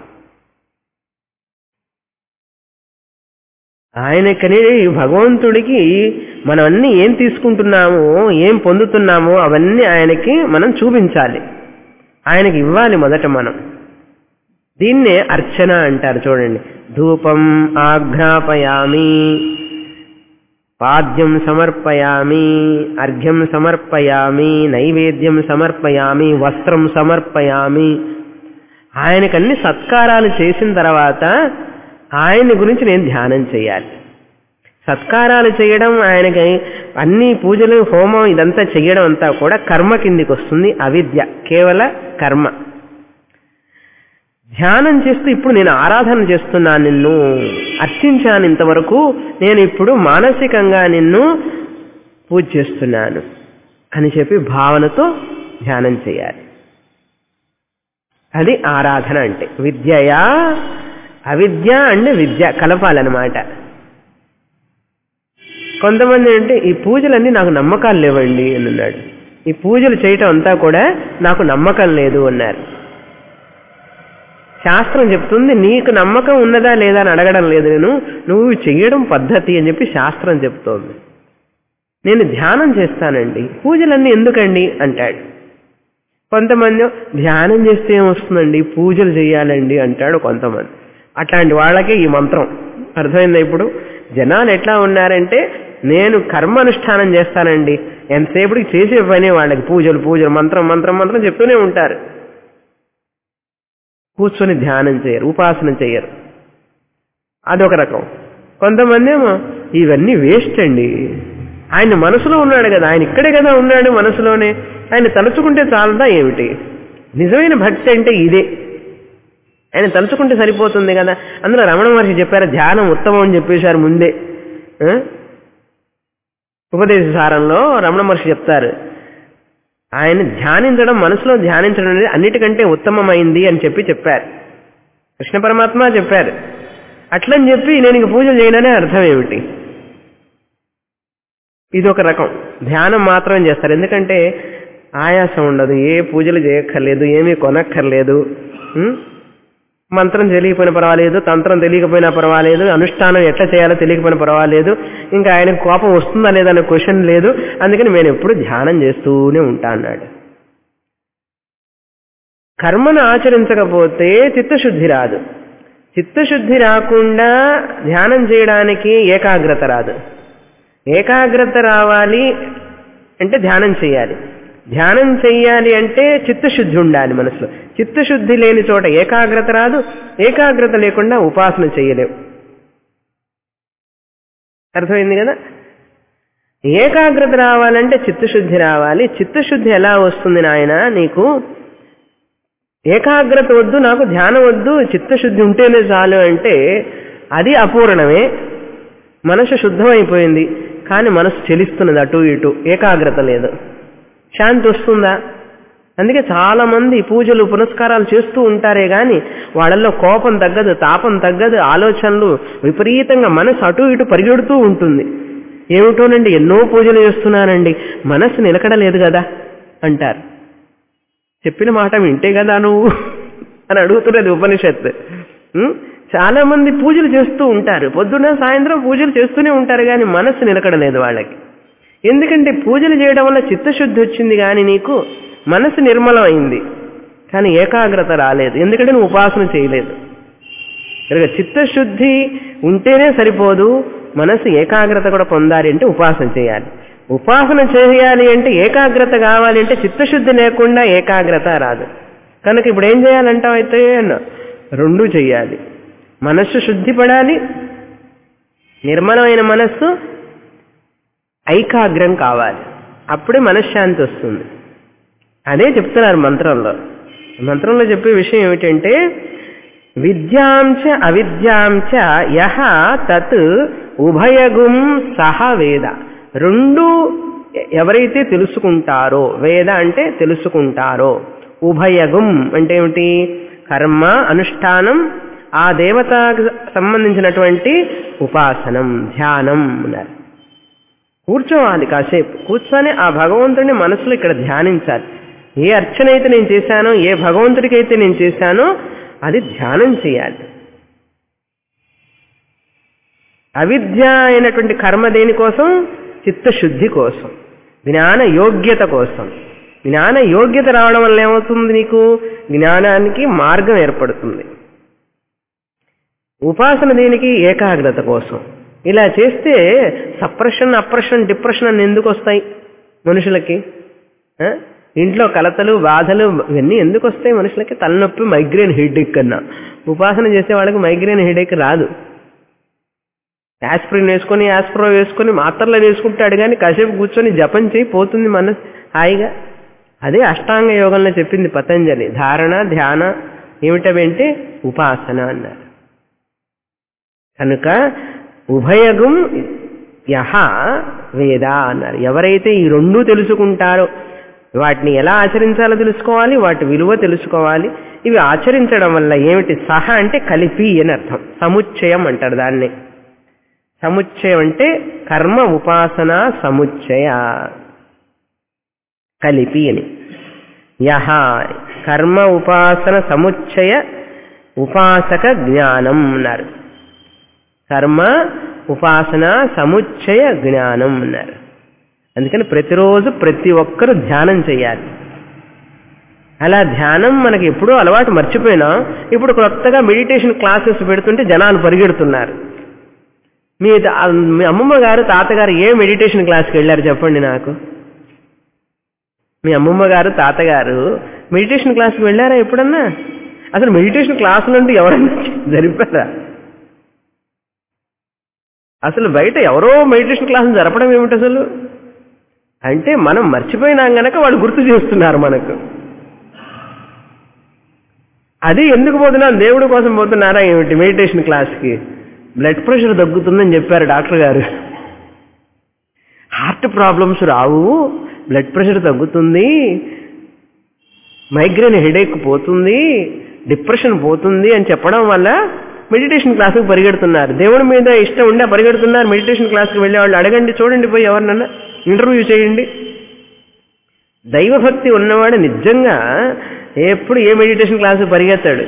Speaker 1: ఆయనకని భగవంతుడికి మనం అన్ని ఏం తీసుకుంటున్నామో ఏం పొందుతున్నామో అవన్నీ ఆయనకి మనం చూపించాలి ఆయనకి ఇవ్వాలి మొదట మనం దీన్నే అర్చన అంటారు చూడండి ధూపం ఆఘ్రాపయామి పాద్యం సమర్పయామి అర్ఘ్యం సమర్పయామి నైవేద్యం సమర్పయామి వస్త్రం సమర్పయామి ఆయనకన్ని సత్కారాలు చేసిన తర్వాత ఆయన గురించి నేను ధ్యానం చేయాలి సత్కారాలు చేయడం ఆయనకి అన్ని పూజలు హోమం ఇదంతా చేయడం అంతా కూడా కర్మ కిందికి వస్తుంది అవిద్య కేవల కర్మ ధ్యానం చేస్తూ ఇప్పుడు నేను ఆరాధన చేస్తున్నాను నిన్ను అర్చించాను ఇంతవరకు నేను ఇప్పుడు మానసికంగా నిన్ను పూజ చేస్తున్నాను అని చెప్పి భావనతో ధ్యానం చేయాలి అది ఆరాధన అంటే విద్యయా అవిద్య అంటే విద్య కలపాలన్నమాట కొంతమంది అంటే ఈ పూజలన్నీ నాకు నమ్మకాలు లేవండి అని అన్నాడు ఈ పూజలు చేయటం అంతా కూడా నాకు నమ్మకం లేదు అన్నారు శాస్త్రం చెప్తుంది నీకు నమ్మకం ఉన్నదా లేదా అని అడగడం లేదు నేను నువ్వు చెయ్యడం పద్ధతి అని చెప్పి శాస్త్రం చెప్తోంది నేను ధ్యానం చేస్తానండి పూజలన్నీ ఎందుకండి అంటాడు కొంతమంది ధ్యానం చేస్తే ఏమొస్తుందండి పూజలు చేయాలండి అంటాడు కొంతమంది అట్లాంటి వాళ్ళకే ఈ మంత్రం అర్థమైందా ఇప్పుడు జనాలు ఎట్లా ఉన్నారంటే నేను కర్మ అనుష్ఠానం చేస్తానండి ఎంతసేపటికి చేసే పని వాళ్ళకి పూజలు పూజలు మంత్రం మంత్రం మంత్రం చెప్తూనే ఉంటారు కూర్చొని ధ్యానం చేయరు ఉపాసన చేయరు అదొక రకం కొంతమంది ఏమో ఇవన్నీ వేస్ట్ అండి ఆయన మనసులో ఉన్నాడు కదా ఆయన ఇక్కడే కదా ఉన్నాడు మనసులోనే ఆయన తలుచుకుంటే చాలదా ఏమిటి నిజమైన భక్తి అంటే ఇదే ఆయన తలుచుకుంటే సరిపోతుంది కదా అందులో రమణ మహర్షి చెప్పారు ధ్యానం ఉత్తమం అని చెప్పేశారు ముందే ఆ? ఉపదేశ సారంలో రమణ మహర్షి చెప్తారు ఆయన ధ్యానించడం మనసులో ధ్యానించడం అనేది అన్నిటికంటే ఉత్తమమైంది అని చెప్పి చెప్పారు కృష్ణ పరమాత్మ చెప్పారు అట్లని చెప్పి నేను ఇంక పూజలు చేయననే అర్థం ఏమిటి ఇది ఒక రకం ధ్యానం మాత్రం చేస్తారు ఎందుకంటే ఆయాసం ఉండదు ఏ పూజలు చేయక్కర్లేదు ఏమీ కొనక్కర్లేదు ఉం? మంత్రం తెలియకపోయినా పర్వాలేదు తంత్రం తెలియకపోయినా పర్వాలేదు అనుష్ఠానం ఎట్లా చేయాలో తెలియకపోయినా పర్వాలేదు ఇంకా ఆయనకు కోపం వస్తుందా లేదా అనే క్వశ్చన్ లేదు అందుకని నేను ఎప్పుడు ధ్యానం చేస్తూనే ఉంటా అన్నాడు కర్మను ఆచరించకపోతే చిత్తశుద్ధి రాదు చిత్తశుద్ధి రాకుండా ధ్యానం చేయడానికి ఏకాగ్రత రాదు ఏకాగ్రత రావాలి అంటే ధ్యానం చేయాలి ధ్యానం చెయ్యాలి అంటే చిత్తశుద్ధి ఉండాలి మనసులో చిత్తశుద్ధి లేని చోట ఏకాగ్రత రాదు ఏకాగ్రత లేకుండా ఉపాసన చేయలేవు అర్థమైంది కదా ఏకాగ్రత రావాలంటే చిత్తశుద్ధి రావాలి చిత్తశుద్ధి ఎలా వస్తుంది నాయన నీకు ఏకాగ్రత వద్దు నాకు ధ్యానం వద్దు చిత్తశుద్ధి ఉంటేనే చాలు అంటే అది అపూర్ణమే మనసు శుద్ధమైపోయింది కానీ మనసు చెలిస్తున్నది అటు ఇటు ఏకాగ్రత లేదు శాంతి వస్తుందా అందుకే చాలా మంది పూజలు పునస్కారాలు చేస్తూ ఉంటారే గాని వాళ్ళల్లో కోపం తగ్గదు తాపం తగ్గదు ఆలోచనలు విపరీతంగా మనసు అటు ఇటు పరిగెడుతూ ఉంటుంది ఏమిటోనండి ఎన్నో పూజలు చేస్తున్నానండి మనసు నిలకడలేదు కదా అంటారు చెప్పిన మాట వింటే కదా నువ్వు అని అడుగుతున్నది ఉపనిషత్తు ఉం? చాలా మంది పూజలు చేస్తూ ఉంటారు పొద్దున్న సాయంత్రం పూజలు చేస్తూనే ఉంటారు కానీ మనస్సు నిలకడలేదు వాళ్ళకి ఎందుకంటే పూజలు చేయడం వల్ల చిత్తశుద్ధి వచ్చింది కానీ నీకు మనసు నిర్మలం అయింది కానీ ఏకాగ్రత రాలేదు ఎందుకంటే నువ్వు ఉపాసన చేయలేదు కనుక చిత్తశుద్ధి ఉంటేనే సరిపోదు మనసు ఏకాగ్రత కూడా పొందాలి అంటే ఉపాసన చేయాలి ఉపాసన చేయాలి అంటే ఏకాగ్రత కావాలి అంటే చిత్తశుద్ధి లేకుండా ఏకాగ్రత రాదు కనుక ఇప్పుడు ఏం చేయాలంటావు అయితే రెండూ చెయ్యాలి మనస్సు శుద్ధి పడాలి నిర్మలమైన మనస్సు ఐకాగ్రం కావాలి అప్పుడే మనశ్శాంతి వస్తుంది అదే చెప్తున్నారు మంత్రంలో మంత్రంలో చెప్పే విషయం ఏమిటంటే విద్యాంచ అవిద్యాంచ యహ తత్ ఉభయగుం సహ వేద రెండు ఎవరైతే తెలుసుకుంటారో వేద అంటే తెలుసుకుంటారో ఉభయగుం అంటే ఏమిటి కర్మ అనుష్ఠానం ఆ దేవతకు సంబంధించినటువంటి ఉపాసనం ధ్యానం అన్నారు కూర్చోవాలి కాసేపు కూర్చొని ఆ భగవంతుడిని మనసులో ఇక్కడ ధ్యానించాలి ఏ అర్చన అయితే నేను చేశానో ఏ భగవంతుడికి అయితే నేను చేశానో అది ధ్యానం చేయాలి అవిద్య అయినటువంటి కర్మ దేనికోసం చిత్తశుద్ధి కోసం జ్ఞాన యోగ్యత కోసం జ్ఞాన యోగ్యత రావడం వల్ల ఏమవుతుంది నీకు జ్ఞానానికి మార్గం ఏర్పడుతుంది ఉపాసన దీనికి ఏకాగ్రత కోసం ఇలా చేస్తే సప్రెషన్ అప్రెషన్ డిప్రెషన్ అని ఎందుకు వస్తాయి మనుషులకి ఆ? ఇంట్లో కలతలు బాధలు ఇవన్నీ ఎందుకు వస్తాయి మనుషులకి తలనొప్పి మైగ్రేన్ హెడేక్ కన్నా ఉపాసన చేసే వాళ్ళకి మైగ్రేన్ హెడేక్ రాదు యాస్ప్రిన్ వేసుకొని యాస్ప్రో వేసుకొని మాత్రలు వేసుకుంటాడు కానీ కాసేపు కూర్చొని జపం చేయి పోతుంది మన హాయిగా అదే అష్టాంగ యోగంలో చెప్పింది పతంజలి ధారణ ధ్యాన ఏమిటంటే ఉపాసన అన్నారు కనుక ఉభయగుం యహ వేద అన్నారు ఎవరైతే ఈ రెండూ తెలుసుకుంటారో వాటిని ఎలా ఆచరించాలో తెలుసుకోవాలి వాటి విలువ తెలుసుకోవాలి ఇవి ఆచరించడం వల్ల ఏమిటి సహ అంటే కలిపి అని అర్థం సముచ్చయం అంటారు దాన్ని సముచ్చయం అంటే కర్మ ఉపాసన సముచ్చయ కలిపి అని యహ కర్మ ఉపాసన సముచ్చయ ఉపాసక జ్ఞానం అన్నారు కర్మ ఉపాసన సముచ్చయ జ్ఞానం అన్నారు అందుకని ప్రతిరోజు ప్రతి ఒక్కరూ ధ్యానం చేయాలి అలా ధ్యానం మనకి ఎప్పుడూ అలవాటు మర్చిపోయినా ఇప్పుడు కొత్తగా మెడిటేషన్ క్లాసెస్ పెడుతుంటే జనాలు పరిగెడుతున్నారు మీ త- మీ అమ్మమ్మ గారు తాతగారు ఏ మెడిటేషన్ క్లాస్కి వెళ్ళారు చెప్పండి నాకు మీ అమ్మమ్మ గారు తాతగారు మెడిటేషన్ క్లాస్కి వెళ్ళారా ఎప్పుడన్నా అసలు మెడిటేషన్ క్లాసులు అంటే ఎవరన్నా జరిపారా అసలు బయట ఎవరో మెడిటేషన్ క్లాసులు జరపడం ఏమిటి అసలు అంటే మనం మర్చిపోయినాం గనక వాళ్ళు గుర్తు చేస్తున్నారు మనకు అది ఎందుకు పోతున్నాం దేవుడి కోసం పోతున్నారా ఏమిటి మెడిటేషన్ క్లాస్కి బ్లడ్ ప్రెషర్ తగ్గుతుందని చెప్పారు డాక్టర్ గారు హార్ట్ ప్రాబ్లమ్స్ రావు బ్లడ్ ప్రెషర్ తగ్గుతుంది మైగ్రేన్ హెడేక్ పోతుంది డిప్రెషన్ పోతుంది అని చెప్పడం వల్ల మెడిటేషన్ క్లాసుకు పరిగెడుతున్నారు దేవుడి మీద ఇష్టం ఉండే పరిగెడుతున్నారు మెడిటేషన్ క్లాస్కి వెళ్ళే వాళ్ళు అడగండి చూడండి పోయి ఎవరినన్నా ఇంటర్వ్యూ చేయండి దైవభక్తి ఉన్నవాడు నిజంగా ఎప్పుడు ఏ మెడిటేషన్ క్లాసు పరిగెత్తాడు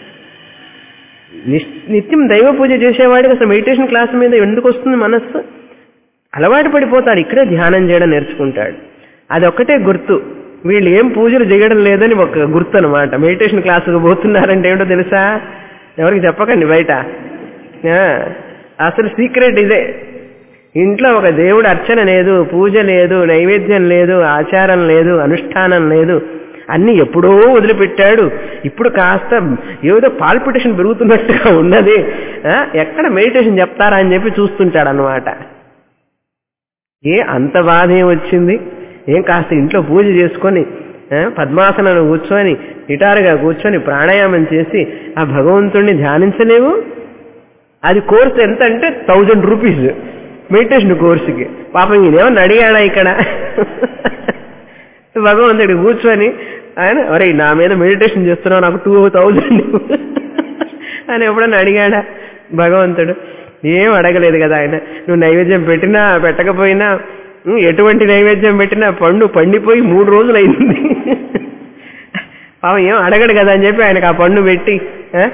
Speaker 1: నిస్- నిత్యం దైవ పూజ చేసేవాడికి అసలు మెడిటేషన్ క్లాస్ మీద ఎందుకు వస్తుంది మనస్సు అలవాటు పడిపోతాడు ఇక్కడే ధ్యానం చేయడం నేర్చుకుంటాడు అది ఒక్కటే గుర్తు వీళ్ళు ఏం పూజలు చేయడం లేదని ఒక గుర్తు అనమాట మెడిటేషన్ క్లాసుకు పోతున్నారంటే ఏమిటో తెలుసా ఎవరికి చెప్పకండి బయట ఆ, అసలు సీక్రెట్ ఇదే ఇంట్లో ఒక దేవుడు అర్చన లేదు పూజ లేదు నైవేద్యం లేదు ఆచారం లేదు అనుష్ఠానం లేదు అన్ని ఎప్పుడో వదిలిపెట్టాడు ఇప్పుడు కాస్త ఏదో పాల్పిటేషన్ పెరుగుతున్నట్టుగా ఉన్నది ఆ, ఎక్కడ మెడిటేషన్ చెప్తారా అని చెప్పి చూస్తుంటాడు అనమాట ఏ అంత బాధ ఏం వచ్చింది ఏం కాస్త ఇంట్లో పూజ చేసుకొని ఆ, పద్మాసనంలో కూర్చొని నిటారుగా కూర్చొని ప్రాణాయామం చేసి ఆ భగవంతుణ్ణి ధ్యానించలేవు అది కోర్స్ ఎంత అంటే థౌజండ్ రూపీస్ మెడిటేషన్ కోర్సుకి పాపం ఈయనేమన్నా అడిగాడా ఇక్కడ భగవంతుడి కూర్చొని ఆయన ఒరే నా మీద మెడిటేషన్ చేస్తున్నావు నాకు టూ థౌజండ్ అని ఎప్పుడన్నా అడిగాడా భగవంతుడు ఏం అడగలేదు కదా ఆయన నువ్వు నైవేద్యం పెట్టినా పెట్టకపోయినా ఉం, ఎటువంటి నైవేద్యం పెట్టినా పండు పండిపోయి మూడు రోజులు అయింది పాపం ఏం అడగడు కదా అని చెప్పి ఆయనకు ఆ పండు పెట్టి ఆ?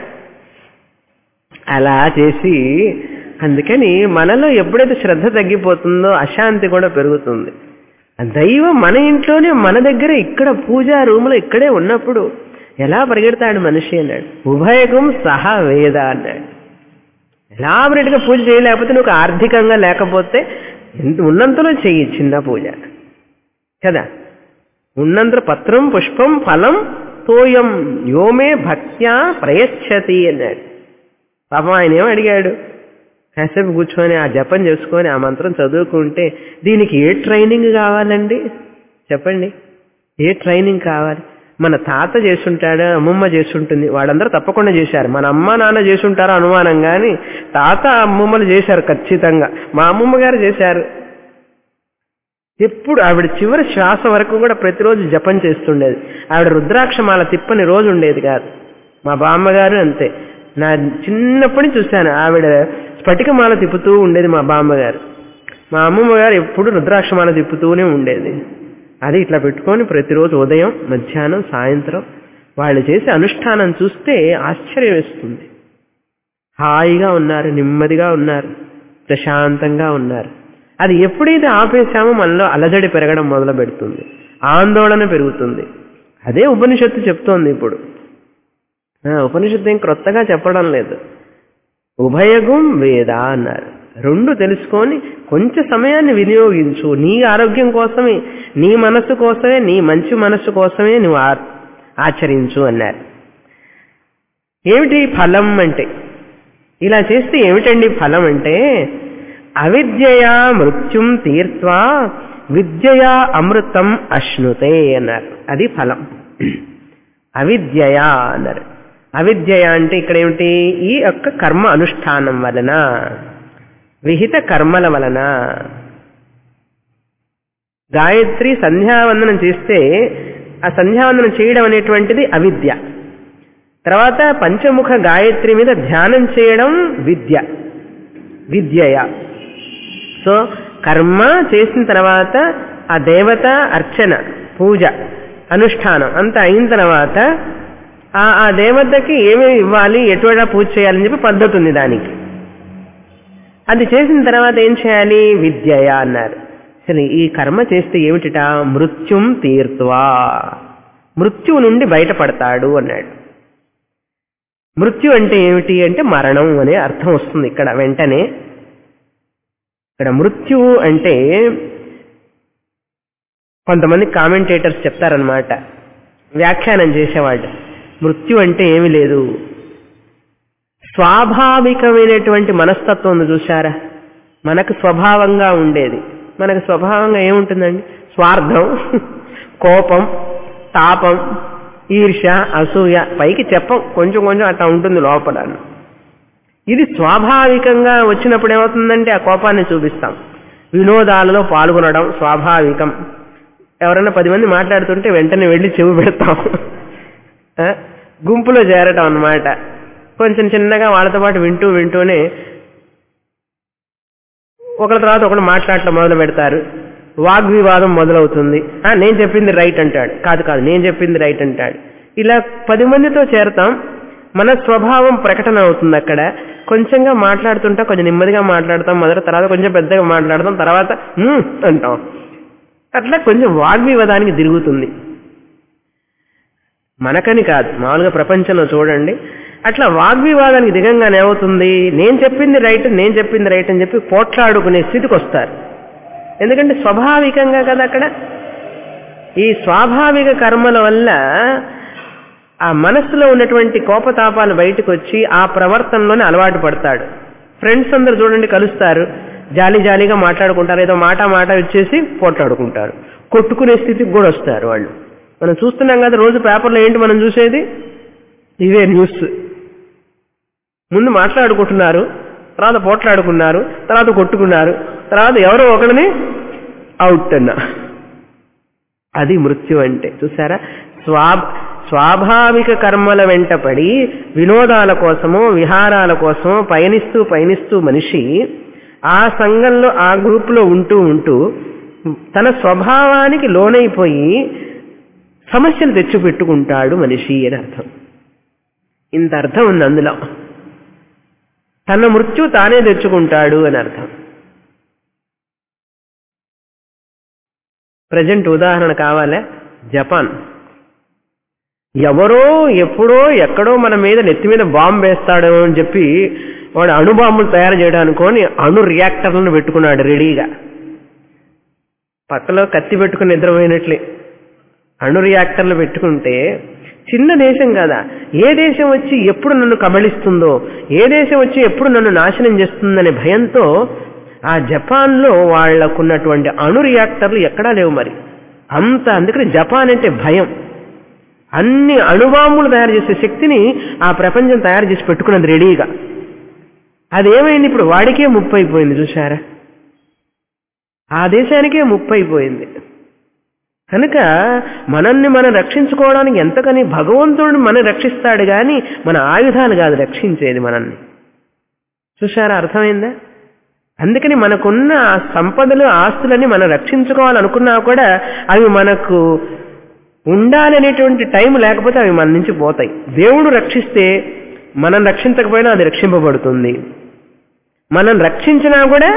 Speaker 1: అలా చేసి అందుకని మనలో ఎప్పుడైతే శ్రద్ధ తగ్గిపోతుందో అశాంతి కూడా పెరుగుతుంది ఆ దైవం మన ఇంట్లోనే మన దగ్గర ఇక్కడ పూజా రూములో ఇక్కడే ఉన్నప్పుడు ఎలా పరిగెడతాడు మనిషి అన్నాడు ఉభయకం సహా వేద అన్నాడు ఎలాబరేట్ గా పూజ చేయలేకపోతే నువ్వు ఆర్థికంగా లేకపోతే ఎంత ఉన్నంతలో చెయ్యి చిన్న పూజ కదా ఉన్నంత పత్రం పుష్పం ఫలం తోయం యోమే భక్త్యా ప్రయచ్చతి అన్నాడు పాపం ఆయన ఏం అడిగాడు కాసేపు కూర్చొని ఆ జపం చేసుకొని ఆ మంత్రం చదువుకుంటే దీనికి ఏ ట్రైనింగ్ కావాలండి చెప్పండి ఏ ట్రైనింగ్ కావాలి మన తాత చేసుంటాడు అమ్మమ్మ చేసుంటుంది వాళ్ళందరూ తప్పకుండా చేశారు మన అమ్మ నాన్న చేసుంటారో అనుమానం కానీ తాత అమ్మమ్మలు చేశారు ఖచ్చితంగా మా అమ్మమ్మ గారు చేశారు ఎప్పుడు ఆవిడ చివరి శ్వాస వరకు కూడా ప్రతిరోజు జపం చేస్తుండేది ఆవిడ రుద్రాక్షమాల తిప్పని రోజు ఉండేది కాదు మా బామ్మగారు అంతే నా చిన్నప్పటి నుంచి చూశాను ఆవిడ స్ఫటికమాల తిప్పుతూ ఉండేది మా బామ్మగారు మా అమ్మమ్మ గారు ఎప్పుడు రుద్రాక్షమాల తిప్పుతూనే ఉండేది అది ఇట్లా పెట్టుకొని ప్రతిరోజు ఉదయం మధ్యాహ్నం సాయంత్రం వాళ్ళు చేసే అనుష్ఠానం చూస్తే ఆశ్చర్యం వేస్తుంది హాయిగా ఉన్నారు నెమ్మదిగా ఉన్నారు ప్రశాంతంగా ఉన్నారు అది ఎప్పుడైతే ఆపేశామో మనలో అలజడి పెరగడం మొదలు పెడుతుంది ఆందోళన పెరుగుతుంది అదే ఉపనిషత్తు చెప్తోంది ఇప్పుడు ఆ, ఉపనిషత్తు ఏం క్రొత్తగా చెప్పడం లేదు ఉభయగుం వేద అన్నారు రెండు తెలుసుకొని కొంచెం సమయాన్ని వినియోగించు నీ ఆరోగ్యం కోసమే నీ మనస్సు కోసమే నీ మంచి మనస్సు కోసమే నువ్వు ఆ- ఆచరించు అన్నారు ఏమిటి ఫలం అంటే ఇలా చేస్తే ఏమిటండి ఫలం అంటే అవిద్యయా మృత్యుం తీర్త్వా విద్యయా అమృతం అశ్నుతే అన్నారు అది ఫలం అవిద్యయా అన్నారు అవిద్యయ అంటే ఇక్కడ ఏమిటి ఈ యొక్క కర్మ అనుష్ఠానం వలన విహిత కర్మల వలన గాయత్రి సంధ్యావందనం చేస్తే ఆ సంధ్యావందనం చేయడం అనేటువంటిది అవిద్య తర్వాత పంచముఖ గాయత్రి మీద ధ్యానం చేయడం విద్య విద్యయ సో కర్మ చేసిన తర్వాత ఆ దేవత అర్చన పూజ అనుష్ఠానం అంతా అయిన తర్వాత ఆ ఆ దేవతకి ఏమేమి ఇవ్వాలి ఎటువంటి పూజ చేయాలని చెప్పి పద్ధతి ఉంది దానికి అది చేసిన తర్వాత ఏం చేయాలి విద్యయ అన్నారు అసలు ఈ కర్మ చేస్తే ఏమిటిట మృత్యుం తీర్త్వా మృత్యువు నుండి బయటపడతాడు అన్నాడు మృత్యు అంటే ఏమిటి అంటే మరణం అనే అర్థం వస్తుంది ఇక్కడ వెంటనే ఇక్కడ మృత్యువు అంటే కొంతమంది కామెంటేటర్స్ చెప్తారనమాట వ్యాఖ్యానం చేసేవాళ్ళు మృత్యు అంటే ఏమి లేదు స్వాభావికమైనటువంటి మనస్తత్వం ఉంది చూసారా మనకు స్వభావంగా ఉండేది మనకు స్వభావంగా ఏముంటుందండి స్వార్థం కోపం తాపం ఈర్ష అసూయ పైకి చెప్పం కొంచెం కొంచెం అట్లా ఉంటుంది లోపల ఇది స్వాభావికంగా వచ్చినప్పుడు ఏమవుతుందంటే ఆ కోపాన్ని చూపిస్తాం వినోదాలలో పాల్గొనడం స్వాభావికం ఎవరైనా పది మంది మాట్లాడుతుంటే వెంటనే వెళ్ళి చెవి పెడతాం ఆ? గుంపులో చేరటం అన్నమాట కొంచెం చిన్నగా వాళ్ళతో పాటు వింటూ వింటూనే ఒకరి తర్వాత ఒకరు మాట్లాడటం మొదలు పెడతారు వాగ్వివాదం మొదలవుతుంది "ఆ, నేను చెప్పింది రైట్ అంటాడు కాదు కాదు నేను చెప్పింది రైట్ అంటాడు ఇలా పది మందితో చేరతాం మన స్వభావం ప్రకటన అవుతుంది అక్కడ కొంచెంగా మాట్లాడుతుంటా కొంచెం నెమ్మదిగా మాట్లాడతాం మొదట తర్వాత కొంచెం పెద్దగా మాట్లాడతాం తర్వాత "మ్మ్" అంటాం అట్లా కొంచెం వాగ్వివాదానికి తిరుగుతుంది మనకని కాదు మామూలుగా ప్రపంచంలో చూడండి అట్లా వాగ్వివాదానికి దిగంగానే ఏమవుతుంది నేను చెప్పింది రైట్ నేను చెప్పింది రైట్ అని చెప్పి పోట్లాడుకునే స్థితికి వస్తారు ఎందుకంటే స్వాభావికంగా కదా అక్కడ ఈ స్వాభావిక కర్మల వల్ల ఆ మనస్సులో ఉన్నటువంటి కోపతాపాలు బయటకు వచ్చి ఆ ప్రవర్తనలోనే అలవాటు పడతాడు ఫ్రెండ్స్ అందరు చూడండి కలుస్తారు జాలి జాలీగా మాట్లాడుకుంటారు ఏదో మాట మాట వచ్చేసి పోట్లాడుకుంటారు కొట్టుకునే స్థితికి కూడా వస్తారు వాళ్ళు మనం చూస్తున్నాం కదా రోజు పేపర్లో ఏంటి మనం చూసేది ఇవే న్యూస్ ముందు మాట్లాడుకుంటున్నారు తర్వాత పోట్లాడుకున్నారు తర్వాత కొట్టుకున్నారు తర్వాత ఎవరో ఒకరిని అవుట్ అన్నా అది మృత్యు అంటే చూసారా స్వా స్వాభావిక కర్మల వెంటపడి వినోదాల కోసమో విహారాల కోసమో పయనిస్తూ పయనిస్తూ మనిషి ఆ సంఘంలో ఆ గ్రూపులో ఉంటూ ఉంటూ తన స్వభావానికి లోనైపోయి సమస్యలు తెచ్చిపెట్టుకుంటాడు మనిషి అని అర్థం ఇంత అర్థం ఉంది అందులో తన మృత్యు తానే తెచ్చుకుంటాడు అని అర్థం ప్రజెంట్ ఉదాహరణ కావాలా జపాన్ ఎవరో ఎప్పుడో ఎక్కడో మన మీద నెత్తి మీద బాంబు వేస్తాడో అని చెప్పి వాడు అణుబాంబులు తయారు చేయడానికోని అణు రియాక్టర్లను పెట్టుకున్నాడు రెడీగా పక్కలో కత్తి పెట్టుకుని నిద్రపోయినట్లే అణు రియాక్టర్లు పెట్టుకుంటే చిన్న దేశం కదా ఏ దేశం వచ్చి ఎప్పుడు నన్ను కబళిస్తుందో ఏ దేశం వచ్చి ఎప్పుడు నన్ను నాశనం చేస్తుందనే భయంతో ఆ జపాన్లో వాళ్లకున్నటువంటి అణు రియాక్టర్లు ఎక్కడా లేవు మరి అంత అందుకని జపాన్ అంటే భయం అన్ని అణుబాంబులు తయారు చేసే శక్తిని ఆ ప్రపంచం తయారు చేసి పెట్టుకున్నది రెడీగా అదేమైంది ఇప్పుడు వాడికే ముప్పు అయిపోయింది చూసారా ఆ దేశానికే ముప్పు అయిపోయింది కనుక మనల్ని మనం రక్షించుకోవడానికి ఎంతకని భగవంతుడు మనం రక్షిస్తాడు గాని మన ఆయుధాలు కాదు రక్షించేది మనల్ని చూసారా అర్థమైందా అందుకని మనకున్న ఆ సంపదలు ఆస్తులని మనం రక్షించుకోవాలనుకున్నా కూడా అవి మనకు ఉండాలనేటువంటి టైం లేకపోతే అవి మన నుంచి పోతాయి దేవుడు రక్షిస్తే మనం రక్షించకపోయినా అది రక్షింపబడుతుంది మనం రక్షించినా కూడా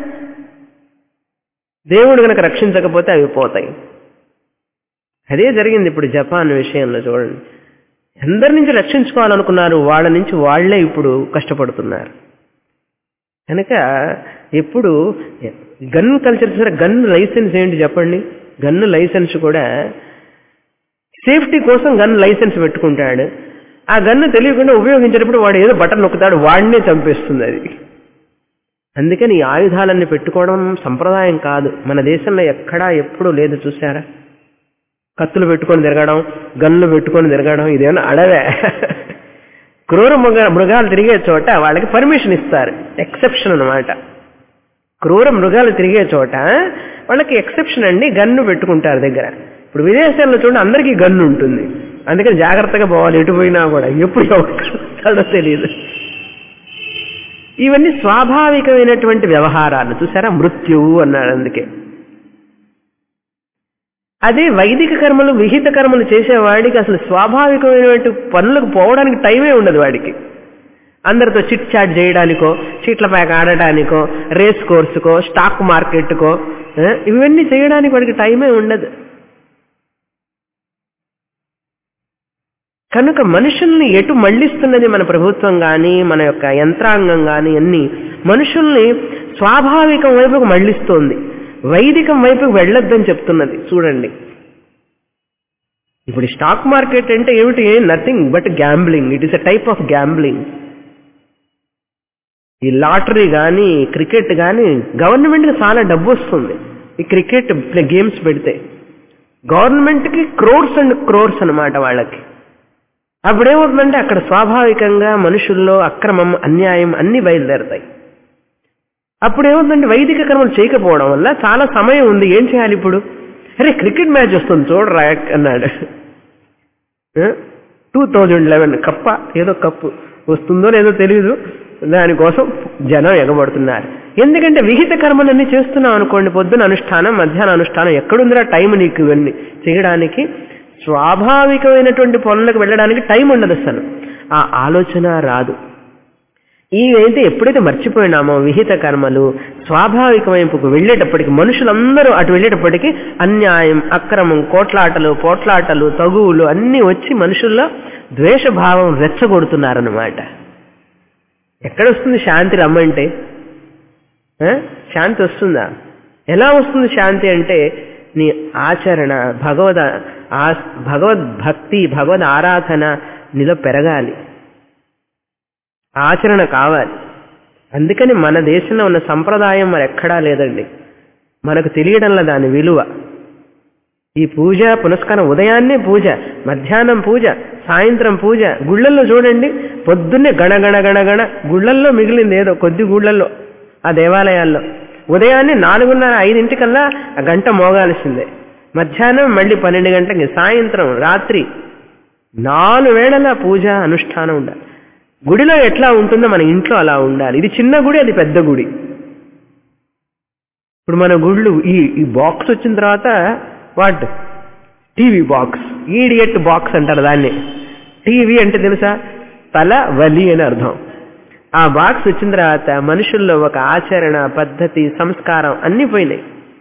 Speaker 1: దేవుడు గనక రక్షించకపోతే అవి పోతాయి అదే జరిగింది ఇప్పుడు జపాన్ విషయంలో చూడండి అందరి నుంచి రక్షించుకోవాలనుకున్నారు వాళ్ళ నుంచి వాళ్లే ఇప్పుడు కష్టపడుతున్నారు కనుక ఎప్పుడు గన్ కల్చర్ సరే గన్ లైసెన్స్ ఏంటి చెప్పండి గన్ లైసెన్స్ కూడా సేఫ్టీ కోసం గన్ లైసెన్స్ పెట్టుకుంటాడు ఆ గన్ను తెలియకుండా ఉపయోగించేటప్పుడు వాడు ఏదో బటన్ నొక్కుతాడు వాడినే చంపేస్తుంది అది అందుకని ఈ ఆయుధాలన్నీ పెట్టుకోవడం సంప్రదాయం కాదు మన దేశంలో ఎక్కడా ఎప్పుడూ లేదు చూసారా కత్తులు పెట్టుకొని తిరగడం గన్లు పెట్టుకొని తిరగడం ఇదేమన్నా అడవే క్రూర మృగ మృగాలు తిరిగే చోట వాళ్ళకి పర్మిషన్ ఇస్తారు ఎక్సెప్షన్ అనమాట క్రూర మృగాలు తిరిగే చోట వాళ్ళకి ఎక్సెప్షన్ అండి గన్ను పెట్టుకుంటారు దగ్గర ఇప్పుడు విదేశాల్లో చూడండి అందరికీ గన్ను ఉంటుంది అందుకని జాగ్రత్తగా పోవాలి ఎటు పోయినా కూడా ఎప్పుడు ఎవరు తెలియదు ఇవన్నీ స్వాభావికమైనటువంటి వ్యవహారాలు చూసారా మృత్యువు అన్నాడు అందుకే అదే వైదిక కర్మలు విహిత కర్మలు చేసేవాడికి అసలు స్వాభావికమైనటువంటి పనులకు పోవడానికి టైమే ఉండదు వాడికి అందరితో చిట్ చాట్ చేయడానికో చీట్ల ప్యాక్ ఆడటానికో రేస్ కోర్సుకో స్టాక్ మార్కెట్కో ఇవన్నీ చేయడానికి వాడికి టైమే ఉండదు కనుక మనుషుల్ని ఎటు మళ్లిస్తున్నది మన ప్రభుత్వం కానీ మన యొక్క యంత్రాంగం కానీ అన్ని మనుషుల్ని స్వాభావికం వైపుకు మళ్లిస్తోంది వైదికం వైపుకు వెళ్ళొద్దని చెప్తున్నది చూడండి ఇప్పుడు స్టాక్ మార్కెట్ అంటే ఏమిటి nothing but gambling it is a type of gambling ఈ లాటరీ కానీ క్రికెట్ కానీ గవర్నమెంట్కి చాలా డబ్బు వస్తుంది ఈ క్రికెట్ గేమ్స్ పెడితే గవర్నమెంట్కి క్రోర్స్ అండ్ క్రోర్స్ అనమాట వాళ్ళకి అప్పుడేమవుతుందంటే అక్కడ స్వాభావికంగా మనుషుల్లో అక్రమం అన్యాయం అన్ని బయలుదేరతాయి అప్పుడు ఏమవుతుందంటే వైదిక కర్మలు చేయకపోవడం వల్ల చాలా సమయం ఉంది ఏం చేయాలి ఇప్పుడు అరే క్రికెట్ మ్యాచ్ వస్తుంది చూడరా అన్నాడు టూ థౌజండ్ లెవెన్ కప్ప ఏదో కప్పు వస్తుందో లేదో తెలియదు దానికోసం జనం ఎగబడుతున్నారు ఎందుకంటే విహిత కర్మలన్నీ చేస్తున్నాం అనుకోండి పొద్దున అనుష్ఠానం మధ్యాహ్నం అనుష్ఠానం ఎక్కడుందిరా టైం నీకు ఇవన్నీ చేయడానికి స్వాభావికమైనటువంటి పనులకు వెళ్ళడానికి టైం ఉండదు అసలు ఆ ఆలోచన రాదు ఇవైతే ఎప్పుడైతే మర్చిపోయినామో విహిత కర్మలు స్వాభావిక వైపుకు వెళ్ళేటప్పటికి మనుషులందరూ అటు వెళ్ళేటప్పటికి అన్యాయం అక్రమం కోట్లాటలు పోట్లాటలు తగువులు అన్నీ వచ్చి మనుషుల్లో ద్వేషభావం రెచ్చగొడుతున్నారన్నమాట ఎక్కడొస్తుంది శాంతి రమ్మంటే శాంతి వస్తుందా ఎలా వస్తుంది శాంతి అంటే నీ ఆచరణ భగవద ఆ భగవద్భక్తి భగవద్ ఆరాధన నీలో పెరగాలి ఆచరణ కావాలి అందుకని మన దేశంలో ఉన్న సంప్రదాయం మరి ఎక్కడా లేదండి మనకు తెలియడంలో దాని విలువ ఈ పూజ పునస్కారం ఉదయాన్నే పూజ మధ్యాహ్నం పూజ సాయంత్రం పూజ గుళ్ళల్లో చూడండి పొద్దున్నే గణగణ గణగణ గుళ్ళల్లో మిగిలింది ఏదో కొద్ది గుళ్ళల్లో ఆ దేవాలయాల్లో ఉదయాన్నే నాలుగున్నర ఐదింటికల్లా ఆ గంట మోగాల్సిందే మధ్యాహ్నం మళ్ళీ పన్నెండు గంటలకి సాయంత్రం రాత్రి నాలుగు వేళల పూజ అనుష్ఠానం ఉండాలి గుడిలో ఎట్లా ఉంటుందో మన ఇంట్లో అలా ఉండాలి ఇది చిన్న గుడి అది పెద్ద గుడి ఇప్పుడు మన గుళ్ళు ఈ ఈ బాక్స్ వచ్చిన తర్వాత what TV box idiot box అంటారు దాన్ని టీవీ అంటే తెలుసా తల వలి అని అర్థం ఆ బాక్స్ వచ్చిన తర్వాత మనుషుల్లో ఒక ఆచరణ పద్ధతి సంస్కారం అన్ని పోయినాయి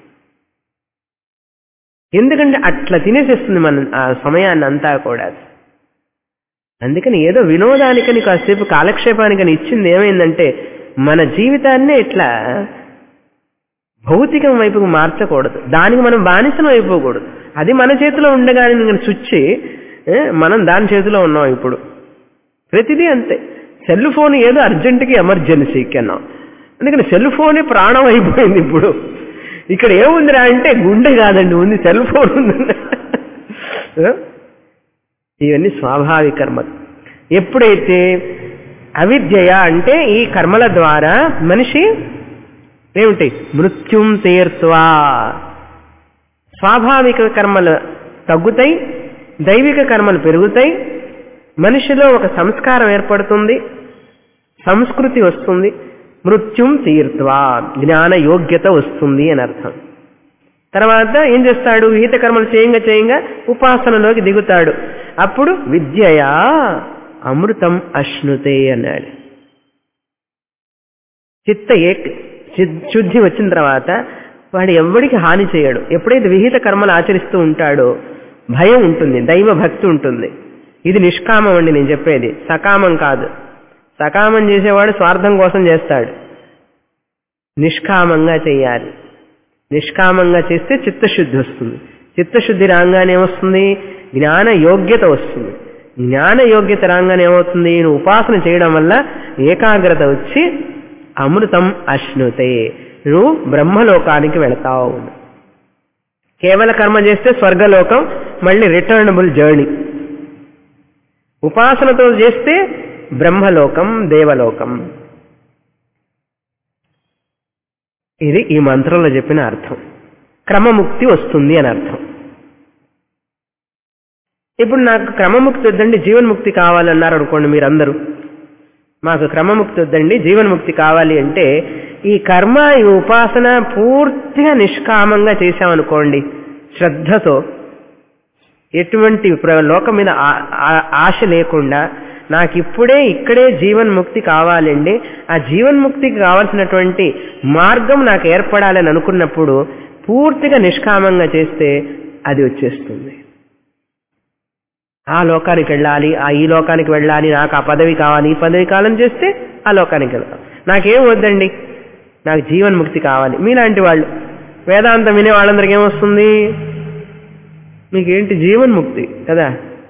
Speaker 1: ఎందుకంటే అట్లా తినేసేస్తుంది మన ఆ సమయాన్ని అంతా కూడా అందుకని ఏదో వినోదానికని కాసేపు కాలక్షేపానికని ఇచ్చింది ఏమైందంటే మన జీవితాన్నే ఇట్లా భౌతికం వైపుకు మార్చకూడదు దానికి మనం బానిసం అయిపోకూడదు అది మన చేతిలో ఉండగానే నేను స్విచ్ ఏ, మనం దాని చేతిలో ఉన్నాం ఇప్పుడు ప్రతిదీ అంతే సెల్ ఫోన్ ఏదో అర్జెంటుకి ఎమర్జెన్సీకి అన్నాం అందుకని సెల్ ఫోనే ప్రాణం అయిపోయింది ఇప్పుడు ఇక్కడ ఏముందిరా అంటే గుండె కాదండి ఉంది సెల్ ఫోన్ ఉంది ఏ? ఇవన్నీ స్వాభావిక కర్మలు ఎప్పుడైతే అవిద్యయ అంటే ఈ కర్మల ద్వారా మనిషి ఏమిటి మృత్యుం తీర్త్వా స్వాభావిక కర్మలు తగ్గుతాయి దైవిక కర్మలు పెరుగుతాయి మనిషిలో ఒక సంస్కారం ఏర్పడుతుంది సంస్కృతి వస్తుంది మృత్యుం తీర్త్వా జ్ఞాన యోగ్యత వస్తుంది అని అర్థం తర్వాత ఏం చేస్తాడు విహిత కర్మలు చేయంగా చేయంగా ఉపాసనలోకి దిగుతాడు అప్పుడు విద్యయా అమృతం అశ్నుతే అన్నాడు చిత్త ఏక్ చిద్- శుద్ధి వచ్చిన తర్వాత వాడు ఎవ్వడికి హాని చేయడు ఎప్పుడైతే విహిత కర్మలు ఆచరిస్తూ ఉంటాడో భయం ఉంటుంది దైవ భక్తి ఉంటుంది ఇది నిష్కామం అండి నేను చెప్పేది సకామం కాదు సకామం చేసేవాడు స్వార్థం కోసం చేస్తాడు నిష్కామంగా చేయాలి నిష్కామంగా చేస్తే చిత్తశుద్ధి వస్తుంది చిత్తశుద్ధి రాగానే ఏమొస్తుంది జ్ఞాన యోగ్యత వస్తుంది జ్ఞాన యోగ్యత రాగానే ఏమవుతుంది నువ్వు ఉపాసన చేయడం వల్ల ఏకాగ్రత వచ్చి అమృతం అశ్నుతే నువ్వు బ్రహ్మలోకానికి వెళతావు కేవల కర్మ చేస్తే స్వర్గలోకం మళ్ళీ రిటర్నబుల్ జర్నీ ఉపాసనతో చేస్తే బ్రహ్మలోకం దేవలోకం ఇది ఈ మంత్రంలో చెప్పిన అర్థం క్రమముక్తి వస్తుంది అని అర్థం ఇప్పుడు నాకు క్రమముక్తి వద్దండి జీవన్ముక్తి కావాలన్నారు అనుకోండి మీరందరూ మాకు క్రమముక్తి వద్దండి జీవన్ముక్తి కావాలి అంటే ఈ కర్మ ఈ ఉపాసన పూర్తిగా నిష్కామంగా చేశామనుకోండి శ్రద్ధతో ఎటువంటి ప్ర- లోకం మీద ఆ- ఆ- ఆశ లేకుండా నాకు ఇప్పుడే ఇక్కడే జీవన్ముక్తి కావాలండి ఆ జీవన్ముక్తికి కావాల్సినటువంటి మార్గం నాకు ఏర్పడాలని అనుకున్నప్పుడు పూర్తిగా నిష్కామంగా చేస్తే అది వచ్చేస్తుంది ఆ లోకానికి వెళ్ళాలి ఆ ఈ లోకానికి వెళ్ళాలి నాకు ఆ పదవి కావాలి ఈ పదవి కావాలని చేస్తే ఆ లోకానికి వెళ్తాం నాకేం వద్దండి నాకు జీవన్ముక్తి కావాలి మీలాంటి వాళ్ళు వేదాంతం వినే వాళ్ళందరికీ ఏమొస్తుంది మీకేంటి జీవన్ముక్తి కదా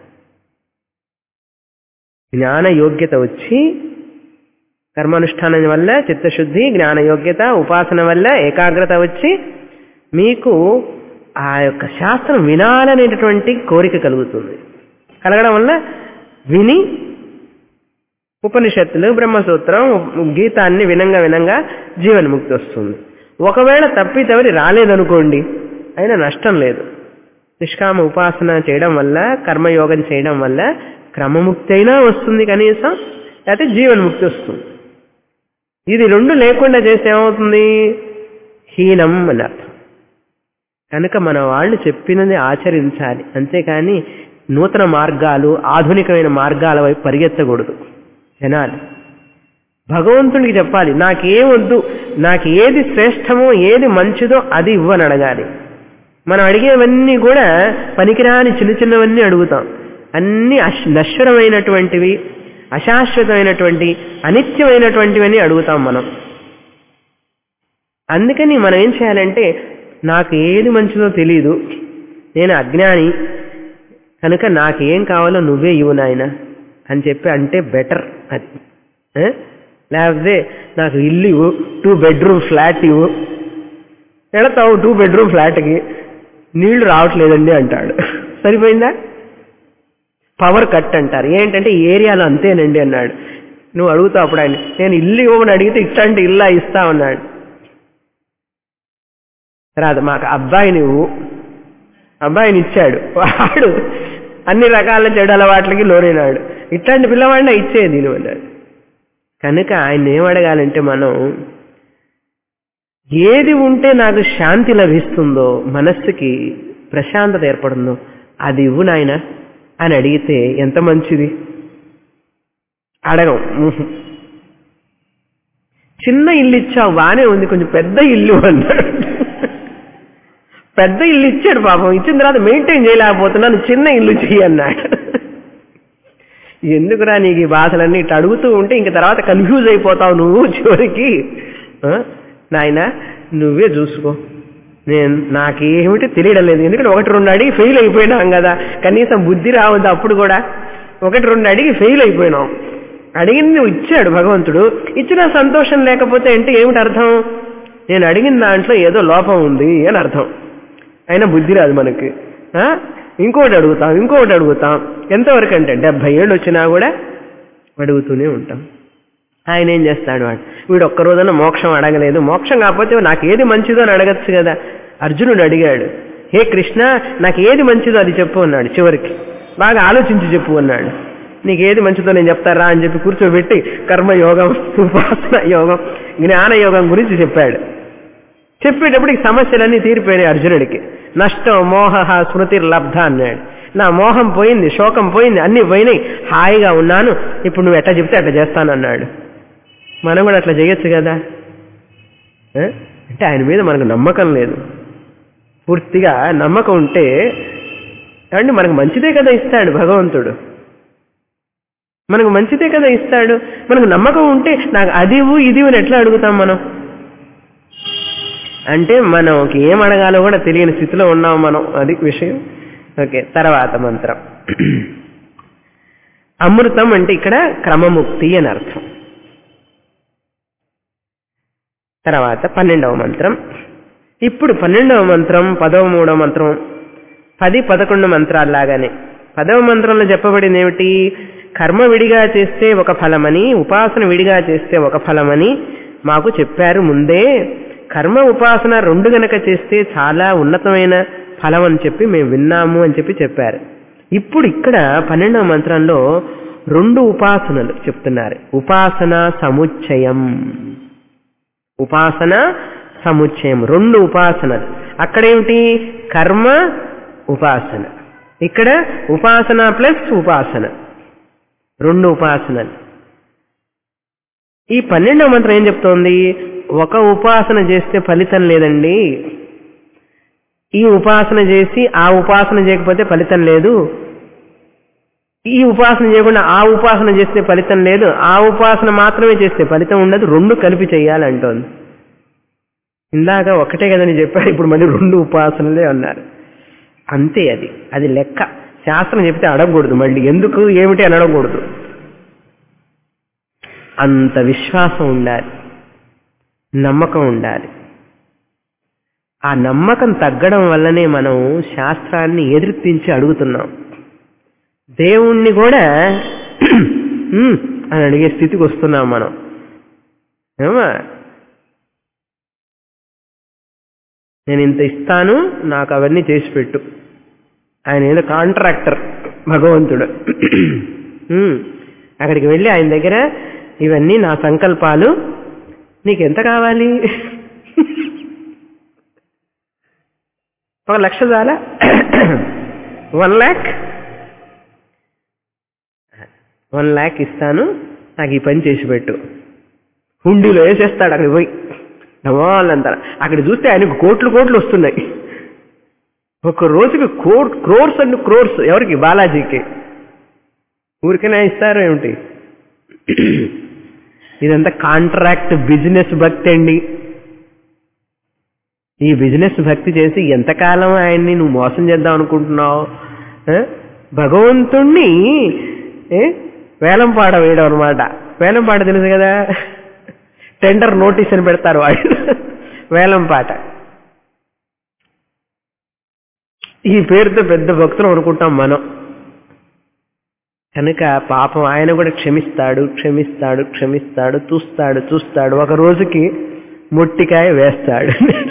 Speaker 1: జ్ఞాన యోగ్యత వచ్చి కర్మానుష్ఠానం వల్ల చిత్తశుద్ధి జ్ఞాన యోగ్యత ఉపాసన వల్ల ఏకాగ్రత వచ్చి మీకు ఆ యొక్క శాస్త్రం వినాలనేటటువంటి కోరిక కలుగుతుంది కలగడం వల్ల విని ఉపనిషత్తులు బ్రహ్మసూత్రం గీతాన్ని వినంగా వినంగా జీవన్ముక్తి వస్తుంది ఒకవేళ తప్పి తవరి రాలేదనుకోండి అయినా నష్టం లేదు నిష్కామ ఉపాసన చేయడం వల్ల కర్మయోగం చేయడం వల్ల క్రమముక్తి అయినా వస్తుంది కనీసం లేకపోతే జీవన్ముక్తి వస్తుంది ఇది రెండు లేకుండా చేస్తే ఏమవుతుంది హీనం అని అర్థం కనుక మన వాళ్ళు చెప్పినది ఆచరించాలి అంతేకాని నూతన మార్గాలు ఆధునికమైన మార్గాల వైపు పరిగెత్తకూడదు జనాలు భగవంతుడికి చెప్పాలి నాకేం వద్దు నాకు ఏది శ్రేష్టమో ఏది మంచిదో అది ఇవ్వని అడగాలి మనం అడిగేవన్నీ కూడా పనికిరాని చిన్న చిన్నవన్నీ అడుగుతాం అన్ని అశ్- నశ్వరమైనటువంటివి అశాశ్వతమైనటువంటి అనిత్యమైనటువంటివన్నీ అడుగుతాం మనం అందుకని మనం ఏం చేయాలంటే నాకు ఏది మంచిదో తెలియదు నేను అజ్ఞాని కనుక నాకేం కావాలో నువ్వే ఇవ్వు నాయన అని చెప్పి అంటే బెటర్ అది ఆ? లేకపోతే నాకు ఇల్లు ఇవ్వు టూ బెడ్రూమ్ ఫ్లాట్ ఇవ్వు వెళతావు టూ బెడ్రూమ్ ఫ్లాట్కి నీళ్లు రావట్లేదండి అంటాడు సరిపోయిందా పవర్ కట్ అంటారు ఏంటంటే ఈ ఏరియాలో అంతేనండి అన్నాడు నువ్వు అడుగుతావు అప్పుడు ఆయన నేను ఇల్లు ఇవ్వమని అడిగితే ఇట్లాంటి ఇల్లా ఇస్తా అన్నాడు తర్వాత మాకు అబ్బాయిని ఇవ్వు అబ్బాయిని ఇచ్చాడు వాడు అన్ని రకాల చెడు అలవాట్లకి లోనైనాడు ఇట్లాంటి పిల్లవాడిని ఇచ్చేది నువ్వు అన్నాడు కనుక ఆయన ఏం అడగాలంటే మనం ఏది ఉంటే నాకు శాంతి లభిస్తుందో మనస్సుకి ప్రశాంతత ఏర్పడుతుందో అది ఇవ్వు నాయన అని అడిగితే ఎంత మంచిది అడగం ఊహు. చిన్న ఇల్లు ఇచ్చావు బానే ఉంది కొంచెం పెద్ద ఇల్లు అన్నాడు పెద్ద ఇల్లు ఇచ్చాడు పాపం ఇచ్చిన తర్వాత మెయింటైన్ చేయలేకపోతున్నాను చిన్న ఇల్లు చెయ్యి అన్నాడు ఎందుకురా నీకు ఈ బాధలన్నీ ఇట్లా అడుగుతూ ఉంటే ఇంక తర్వాత కన్ఫ్యూజ్ అయిపోతావు నువ్వు చివరికి ఆ? నాయన నువ్వే చూసుకో నేను నాకేమిటి తెలియడం లేదు ఎందుకంటే ఒకటి రెండు అడిగి ఫెయిల్ అయిపోయినాం కదా కనీసం బుద్ధి రావద్దు అప్పుడు కూడా ఒకటి రెండు అడిగి ఫెయిల్ అయిపోయినాం అడిగింది నువ్వు ఇచ్చాడు భగవంతుడు ఇచ్చిన సంతోషం లేకపోతే అంటే ఏమిటి అర్థం నేను అడిగిన దాంట్లో ఏదో లోపం ఉంది అని అర్థం అయినా బుద్ధి రాదు మనకి ఆ? ఇంకోటి అడుగుతాం ఇంకోటి అడుగుతాం ఎంతవరకు అంటే డెబ్బై ఏళ్ళు వచ్చినా కూడా అడుగుతూనే ఉంటాం ఆయన ఏం చేస్తాడు వాడు వీడు ఒక్క రోజున మోక్షం అడగలేదు మోక్షం కాకపోతే నాకు ఏది మంచిదో అని అడగచ్చు కదా అర్జునుడు అడిగాడు హే కృష్ణ నాకు ఏది మంచిదో అది చెప్పు అన్నాడు చివరికి బాగా ఆలోచించి చెప్పు అన్నాడు నీకు ఏది మంచిదో నేను చెప్తారా అని చెప్పి కూర్చోబెట్టి కర్మయోగం ఉపాసన యోగం జ్ఞాన యోగం గురించి చెప్పాడు చెప్పేటప్పుడు ఈ సమస్యలన్నీ తీరిపోయినాయి అర్జునుడికి నష్టం మోహ స్మృతి లబ్ధ అన్నాడు నా మోహం పోయింది శోకం పోయింది అన్ని పోయినాయి హాయిగా ఉన్నాను ఇప్పుడు నువ్వు ఎట్లా చెప్తే అట్లా చేస్తానన్నాడు మనం కూడా అట్లా చేయొచ్చు కదా ఆ? అంటే ఆయన మీద మనకు నమ్మకం లేదు పూర్తిగా నమ్మకం ఉంటే అంటే మనకు మంచిదే కదా ఇస్తాడు భగవంతుడు మనకు మంచిదే కదా ఇస్తాడు మనకు నమ్మకం ఉంటే నాకు అది ఇవ్వు, ఇది ఇవ్వు అని ఎట్లా అడుగుతాం మనం అంటే మనకి ఏం అడగాలో కూడా తెలియని స్థితిలో ఉన్నాం మనం అది విషయం ఓకే తర్వాత మంత్రం అమృతం అంటే ఇక్కడ క్రమముక్తి అని అర్థం తర్వాత పన్నెండవ మంత్రం ఇప్పుడు పన్నెండవ మంత్రం పదవ మూడవ మంత్రం పది పదకొండు మంత్రాల్లాగానే పదవ మంత్రంలో చెప్పబడింది ఏమిటి కర్మ విడిగా చేస్తే ఒక ఫలమని ఉపాసన విడిగా చేస్తే ఒక ఫలమని మాకు చెప్పారు ముందే కర్మ ఉపాసన రెండు గనక చేస్తే చాలా ఉన్నతమైన ఫలం అని చెప్పి మేము విన్నాము అని చెప్పి చెప్పారు ఇప్పుడు ఇక్కడ పన్నెండవ మంత్రంలో రెండు ఉపాసనలు చెప్తున్నారు ఉపాసన సముచ్చయం ఉపాసన సముచ్చయం రెండు ఉపాసనలు అక్కడేమిటి కర్మ ఉపాసన ఇక్కడ ఉపాసన ప్లస్ ఉపాసన రెండు ఉపాసనలు ఈ పన్నెండవ మంత్రం ఏం చెప్తోంది ఒక ఉపాసన చేస్తే ఫలితం లేదండి ఈ ఉపాసన చేసి ఆ ఉపాసన చేయకపోతే ఫలితం లేదు ఈ ఉపాసన చేయకుండా ఆ ఉపాసన చేస్తే ఫలితం లేదు ఆ ఉపాసన మాత్రమే చేస్తే ఫలితం ఉండదు రెండు కలిపి చేయాలంటోంది ఇందాక ఒకటే కదని చెప్పారు ఇప్పుడు మళ్ళీ రెండు ఉపాసనలే అన్నారు అంతే అది అది లెక్క శాస్త్రం చెప్తే అడగకూడదు మళ్ళీ ఎందుకు ఏమిటి అని అడగకూడదు అంత విశ్వాసం ఉండాలి నమ్మకం ఉండాలి ఆ నమ్మకం తగ్గడం వల్లనే మనం శాస్త్రాన్ని ఎదుర్పించి అడుగుతున్నాం దేవుణ్ణి కూడా "ఉమ్" అని అడిగే స్థితికి వస్తున్నాం మనం ఏమా నేను ఇంత ఇస్తాను నాకు అవన్నీ చేసి పెట్టు ఆయన ఏదో కాంట్రాక్టర్ భగవంతుడు ఉమ్, అక్కడికి వెళ్ళి ఆయన దగ్గర ఇవన్నీ నా సంకల్పాలు నీకెంత కావాలి ఒక లక్ష చాలా వన్ ల్యాక్ వన్ ల్యాక్ ఇస్తాను నాకు ఈ పని చేసి పెట్టు హుండీలో వేసేస్తాడు అక్కడికి పోయి డమాలంతా అక్కడ చూస్తే ఆయనకు కోట్లు కోట్లు వస్తున్నాయి ఒక రోజుకి కోర్ క్రోర్స్ అండ్ క్రోర్స్ ఎవరికి బాలాజీకి ఊరికైనా ఇస్తారు ఏమిటి ఇదంతా కాంట్రాక్ట్ బిజినెస్ భక్తి అండి ఈ బిజినెస్ భక్తి చేసి ఎంతకాలం ఆయన్ని నువ్వు మోసం చేద్దాం అనుకుంటున్నావు ఆ? భగవంతుణ్ణి ఏ, వేలం పాట వేయడం అనమాట వేలం పాట తెలుసు కదా టెండర్ నోటీస్ అని పెడతారు వాళ్ళు వేలం పాట ఈ పేరుతో పెద్ద భక్తులు అనుకుంటాం మనం కనుక పాపం ఆయన కూడా క్షమిస్తాడు క్షమిస్తాడు క్షమిస్తాడు చూస్తాడు చూస్తాడు ఒక రోజుకి మొట్టికాయ వేస్తాడు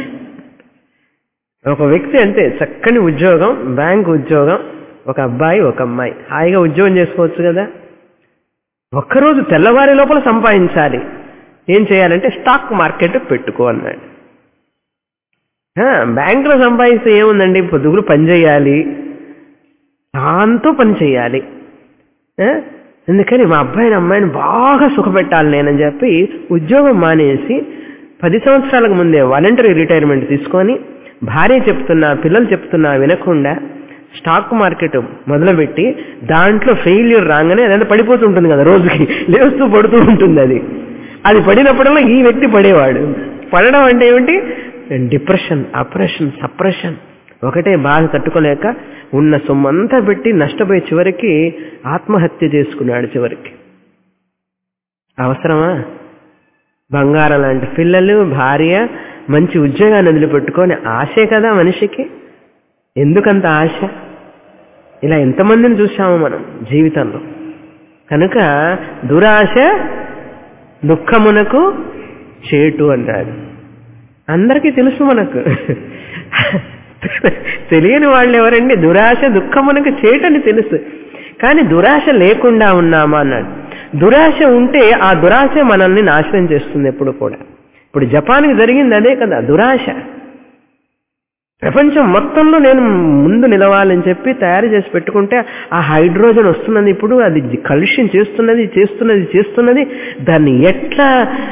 Speaker 1: ఒక వ్యక్తి అంతే చక్కని ఉద్యోగం బ్యాంక్ ఉద్యోగం ఒక అబ్బాయి ఒక అమ్మాయి హాయిగా ఉద్యోగం చేసుకోవచ్చు కదా ఒక్కరోజు తెల్లవారి లోపల సంపాదించాలి ఏం చేయాలంటే స్టాక్ మార్కెట్ పెట్టుకో అన్నాడు ఆ, బ్యాంకులో సంపాదిస్తే ఏముందండి పొద్దుగులు పని చేయాలి దాంతో పని చేయాలి ఆ? అందుకని మా అబ్బాయిని అమ్మాయిని బాగా సుఖపెట్టాలి నేనని చెప్పి ఉద్యోగం మానేసి పది సంవత్సరాలకు ముందే వాలంటరీ రిటైర్మెంట్ తీసుకొని భార్య చెప్తున్నా పిల్లలు చెప్తున్నా వినకుండా స్టాక్ మార్కెట్ మొదలుపెట్టి దాంట్లో ఫెయిల్యూర్ రాగానే అదంతా పడిపోతూ ఉంటుంది కదా రోజుకి లేస్తూ పడుతూ ఉంటుంది అది అది పడినప్పుడల్లా ఈ వ్యక్తి పడేవాడు పడడం అంటే ఏమిటి డిప్రెషన్ అప్రెషన్ సప్రెషన్ ఒకటే బాధ తట్టుకోలేక ఉన్న సొమ్మంతా పెట్టి నష్టపోయి చివరికి ఆత్మహత్య చేసుకున్నాడు చివరికి అవసరమా బంగారం లాంటి పిల్లలు భార్య మంచి ఉద్యోగాన్ని వదిలిపెట్టుకొని ఆశే కదా మనిషికి ఎందుకంత ఆశ ఇలా ఎంతమందిని చూసాము మనం జీవితంలో కనుక దురాశ దుఃఖమునకు చేటు అన్నాడు అందరికీ తెలుసు మనకు తెలియని వాళ్ళు ఎవరండి దురాశ దుఃఖమునకు చేటని తెలుసు కానీ దురాశ లేకుండా ఉన్నామా అన్నాడు దురాశ ఉంటే ఆ దురాశ మనల్ని నాశనం చేస్తుంది ఎప్పుడు కూడా ఇప్పుడు జపాన్కి జరిగింది అదే కదా దురాశ ప్రపంచం మొత్తంలో నేను ముందు నిలవాలని చెప్పి తయారు చేసి పెట్టుకుంటే ఆ హైడ్రోజన్ వస్తున్నది ఇప్పుడు అది కలుష్యం చేస్తున్నది చేస్తున్నది చేస్తున్నది దాన్ని ఎట్లా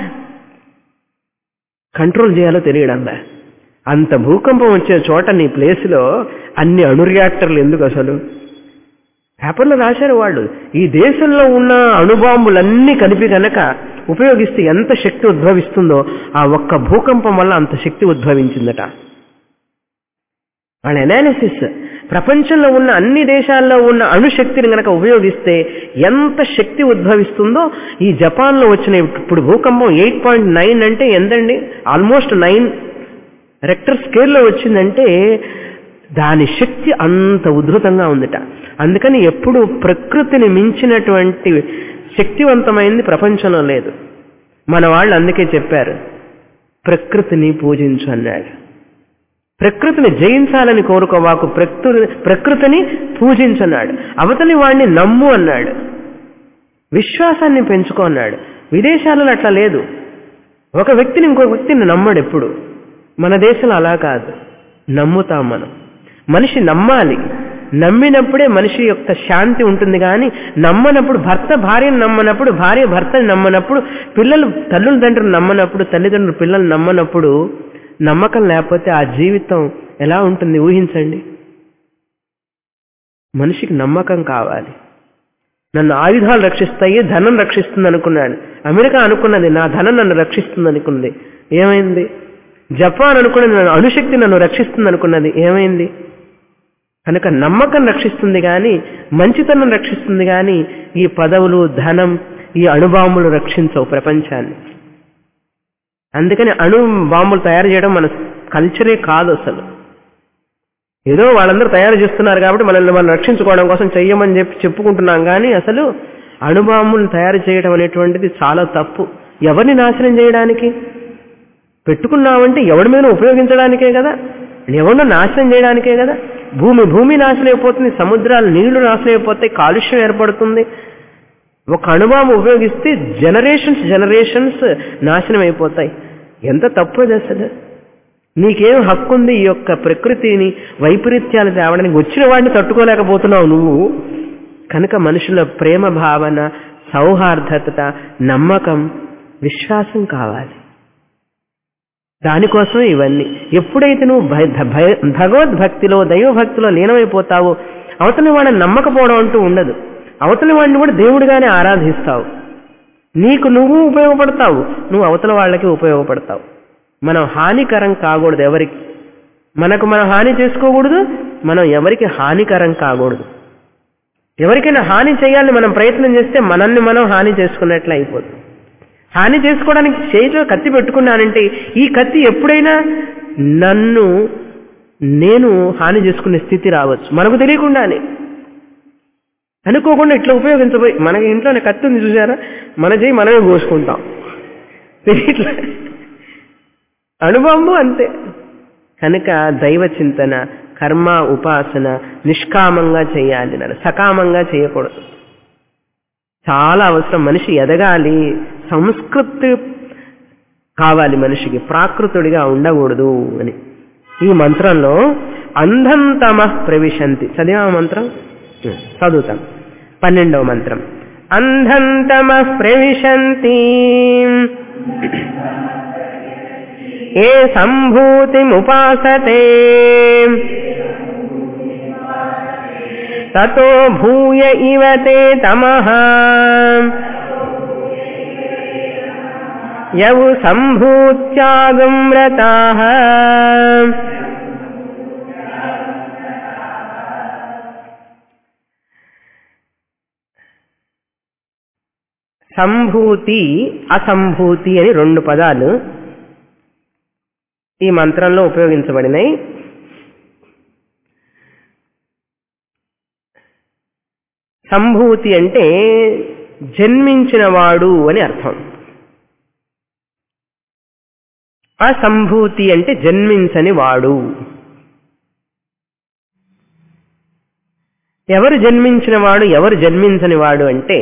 Speaker 1: కంట్రోల్ చేయాలో తెలియడంలా అంత భూకంపం వచ్చే చోట నీ ప్లేస్లో అన్ని అణు రియాక్టర్లు ఎందుకు అసలు పేపర్లో రాశారు వాళ్ళు ఈ దేశంలో ఉన్న అణుబాంబులన్నీ కలిపి గనక ఉపయోగిస్తే ఎంత శక్తి ఉద్భవిస్తుందో ఆ ఒక్క భూకంపం వల్ల అంత శక్తి ఉద్భవించిందట వాళ్ళ అనాలిసిస్ ప్రపంచంలో ఉన్న అన్ని దేశాల్లో ఉన్న అణుశక్తిని గనక ఉపయోగిస్తే ఎంత శక్తి ఉద్భవిస్తుందో ఈ జపాన్లో వచ్చిన ఇప్పుడు భూకంపం ఎయిట్ పాయింట్ నైన్ అంటే ఎంతండి ఆల్మోస్ట్ నైన్ రెక్టర్ స్కేల్లో వచ్చిందంటే దాని శక్తి అంత ఉధృతంగా ఉందిట అందుకని ఎప్పుడు ప్రకృతిని మించినటువంటి శక్తివంతమైంది ప్రపంచంలో లేదు మన వాళ్ళు అందుకే చెప్పారు ప్రకృతిని పూజించు అన్నాడు ప్రకృతిని జయించాలని కోరుకోవాకు ప్రకృతి ప్రకృతిని పూజించన్నాడు అవతలి వాడిని నమ్ము అన్నాడు విశ్వాసాన్ని పెంచుకో అన్నాడు విదేశాలలో అట్లా లేదు ఒక వ్యక్తిని ఇంకొక వ్యక్తిని నమ్మడు ఎప్పుడు మన దేశంలో అలా కాదు నమ్ముతాం మనం మనిషి నమ్మాలి నమ్మినప్పుడే మనిషి యొక్క శాంతి ఉంటుంది కానీ నమ్మనప్పుడు భర్త భార్యను నమ్మనప్పుడు భార్య భర్తని నమ్మనప్పుడు పిల్లలు తల్లుల తండ్రులు నమ్మనప్పుడు తల్లిదండ్రులు పిల్లలు నమ్మనప్పుడు నమ్మకం లేకపోతే ఆ జీవితం ఎలా ఉంటుంది ఊహించండి మనిషికి నమ్మకం కావాలి నన్ను ఆయుధాలు రక్షిస్తాయి ధనం రక్షిస్తుంది అనుకున్నాడు అమెరికా అనుకున్నది నా ధనం నన్ను రక్షిస్తుంది అనుకుంది ఏమైంది జపాన్ అనుకున్నది నన్ను అణుశక్తి నన్ను రక్షిస్తుంది అనుకున్నది ఏమైంది కనుక నమ్మకం రక్షిస్తుంది కానీ మంచితనం రక్షిస్తుంది కానీ ఈ పదవులు ధనం ఈ అణుబాంబులు రక్షించవు ప్రపంచాన్ని అందుకని అణు బాంబులు తయారు చేయడం మన కల్చరే కాదు అసలు ఏదో వాళ్ళందరూ తయారు చేస్తున్నారు కాబట్టి మనల్ని మనం రక్షించుకోవడం కోసం చెయ్యమని చెప్పి చెప్పుకుంటున్నాం కానీ అసలు అణుబాంబులు తయారు చేయడం అనేటువంటిది చాలా తప్పు ఎవరిని నాశనం చేయడానికి పెట్టుకున్నామంటే ఎవడి మీద ఉపయోగించడానికే కదా ఎవరినో నాశనం చేయడానికే కదా భూమి భూమి నాశనం అయిపోతుంది సముద్రాలు నీళ్లు నాశనం అయిపోతాయి కాలుష్యం ఏర్పడుతుంది ఒక అణుబాంబు ఉపయోగిస్తే జనరేషన్స్ జనరేషన్స్ నాశనం అయిపోతాయి ఎంత తప్పదు అసలు నీకేం హక్కు ఉంది ఈ యొక్క ప్రకృతిని వైపరీత్యాలు తేవడానికి వచ్చిన వాడిని తట్టుకోలేకపోతున్నావు నువ్వు కనుక మనుషుల ప్రేమ భావన సౌహార్దత నమ్మకం విశ్వాసం కావాలి దానికోసం ఇవన్నీ ఎప్పుడైతే నువ్వు భయ- భయ- భగవద్భక్తిలో దైవభక్తిలో లీనమైపోతావో అవతలి వాడిని నమ్మకపోవడం అంటూ ఉండదు అవతలి వాడిని కూడా దేవుడిగానే ఆరాధిస్తావు నీకు నువ్వు ఉపయోగపడతావు నువ్వు అవతల వాళ్ళకి ఉపయోగపడతావు మనం హానికరం కాకూడదు ఎవరికి మనకు మనం హాని చేసుకోకూడదు మనం ఎవరికి హానికరం కాకూడదు ఎవరికైనా హాని చేయాలని మనం ప్రయత్నం చేస్తే మనల్ని మనం హాని చేసుకున్నట్లు అయిపోతుంది హాని చేసుకోవడానికి చేతిలో కత్తి పెట్టుకున్నానంటే ఈ కత్తి ఎప్పుడైనా నన్ను నేను హాని చేసుకునే స్థితి రావచ్చు మనకు తెలియకుండానే అనుకోకుండా ఇట్లా ఉపయోగించబోయి మనకి ఇంట్లోనే కత్తి ఉంది చూసారా మన చేయి మనమే కోసుకుంటాం తెలియట్లే అణుబాంబు అంతే కనుక దైవ చింతన కర్మ ఉపాసన నిష్కామంగా చేయాలి నన్ను సకామంగా చేయకూడదు చాలా అవసరం మనిషి ఎదగాలి సంస్కృతి కావాలి మనిషికి ప్రాకృతుడిగా ఉండకూడదు అని ఈ మంత్రంలో అంధంతమ ప్రవిశంతి చదివా మంత్రం చదువుతాం పన్నెండవ మంత్రం అంధంతమ ప్రవిశంతి ఏ సంభూతిముపాసతే తతో భూయ ఇవ తే తమః యవు సంభూత్యాగం రతాః సంభూతి అసంభూతి అని రెండు పదాలు ఈ మంత్రంలో ఉపయోగించబడినాయి సంభూతి అంటే జన్మించినవాడు అని అర్థం అసంభూతి అంటే జన్మించని వాడు ఎవరు జన్మించిన వాడు ఎవరు జన్మించని వాడు అంటే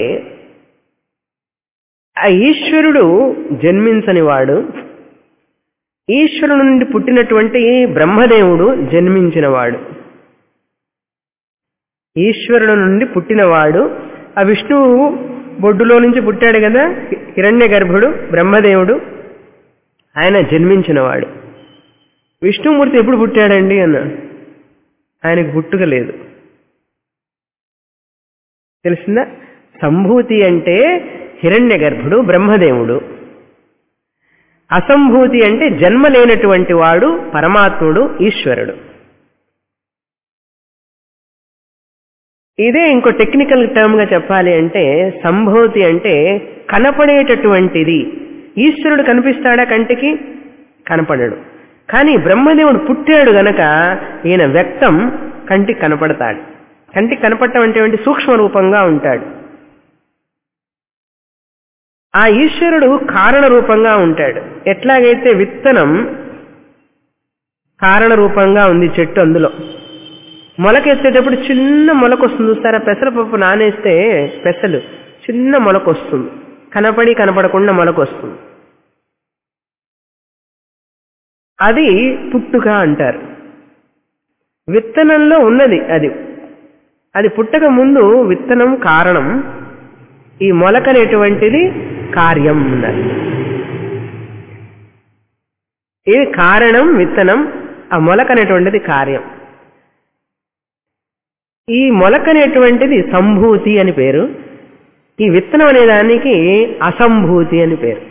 Speaker 1: ఆ ఈశ్వరుడు జన్మించని వాడు ఈశ్వరుడు నుండి పుట్టినటువంటి బ్రహ్మదేవుడు జన్మించినవాడు ఈశ్వరుడు నుండి పుట్టినవాడు ఆ విష్ణువు బొడ్డులో నుంచి పుట్టాడు కదా హిరణ్య గర్భుడు బ్రహ్మదేవుడు ఆయన జన్మించినవాడు విష్ణుమూర్తి ఎప్పుడు పుట్టాడండి అన్న ఆయనకు పుట్టుక లేదు తెలిసిందా సంభూతి అంటే హిరణ్య గర్భుడు బ్రహ్మదేవుడు అసంభూతి అంటే జన్మ లేనటువంటి వాడు పరమాత్ముడు ఈశ్వరుడు ఇదే ఇంకో టెక్నికల్ టర్మ్ గా చెప్పాలి అంటే సంభూతి అంటే కనపడేటటువంటిది ఈశ్వరుడు కనిపిస్తాడా కంటికి కనపడడు కానీ బ్రహ్మదేవుడు పుట్టాడు గనక ఈయన వ్యక్తం కంటికి కనపడతాడు కంటికి కనపడటం అంటే సూక్ష్మ రూపంగా ఉంటాడు ఆ ఈశ్వరుడు కారణ రూపంగా ఉంటాడు ఎట్లాగైతే విత్తనం కారణ రూపంగా ఉంది చెట్టు అందులో మొలకెత్తేటప్పుడు చిన్న మొలక వస్తుంది చూస్తారా పెసరపప్పు నానేస్తే పెసలు చిన్న మొలక వస్తుంది కనపడి కనపడకుండా మొలక వస్తుంది అది పుట్టుక అంటారు విత్తనంలో ఉన్నది అది అది పుట్టక ముందు విత్తనం కారణం ఈ మొలక అనేటువంటిది కార్యం అన్నారు ఇది కారణం విత్తనం ఆ మొలక అనేటువంటిది కార్యం ఈ మొలక అనేటువంటిది సంభూతి అని పేరు ఈ విత్తనం అనే దానికి అసంభూతి అని పేరు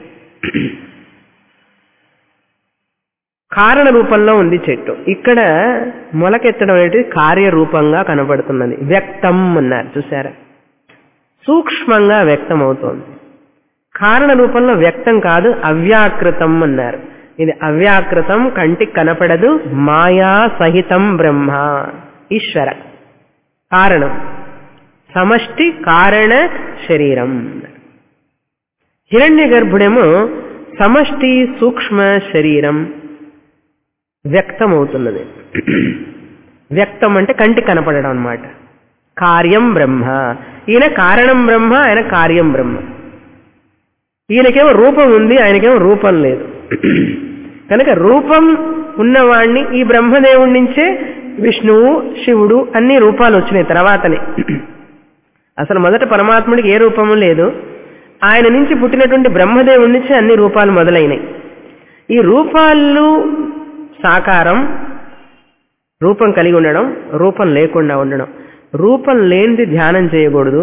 Speaker 1: కారణ రూపంలో ఉంది చెట్టు ఇక్కడ మొలకెత్తడం అనేది కార్యరూపంగా కనబడుతున్నది వ్యక్తం అన్నారు చూసారా సూక్ష్మంగా వ్యక్తం అవుతోంది కారణ రూపంలో వ్యక్తం కాదు అవ్యాకృతం అన్నారు ఇది అవ్యాకృతం కంటికి కనపడదు మాయా సహితం బ్రహ్మ ఈశ్వర కారణం సమష్టి కారణ శరీరం హిరణ్య గర్భుడేమో సమష్టి సూక్ష్మ శరీరం వ్యక్తమవుతున్నది వ్యక్తం అంటే కంటికి కనపడడం అనమాట కార్యం బ్రహ్మ ఈయన కారణం బ్రహ్మ ఆయన కార్యం బ్రహ్మ ఈయనకేమో రూపం ఉంది ఆయనకేమో రూపం లేదు కనుక రూపం ఉన్నవాణ్ణి ఈ బ్రహ్మదేవుడి నుంచే విష్ణువు శివుడు అన్ని రూపాలు వచ్చినాయి తర్వాతనే అసలు మొదట పరమాత్ముడికి ఏ రూపము లేదు ఆయన నుంచి పుట్టినటువంటి బ్రహ్మదేవుడి నుంచి అన్ని రూపాలు మొదలైనాయి ఈ రూపాలు సాకారం రూపం కలిగి ఉండడం రూపం లేకుండా ఉండడం రూపం లేనిది ధ్యానం చేయకూడదు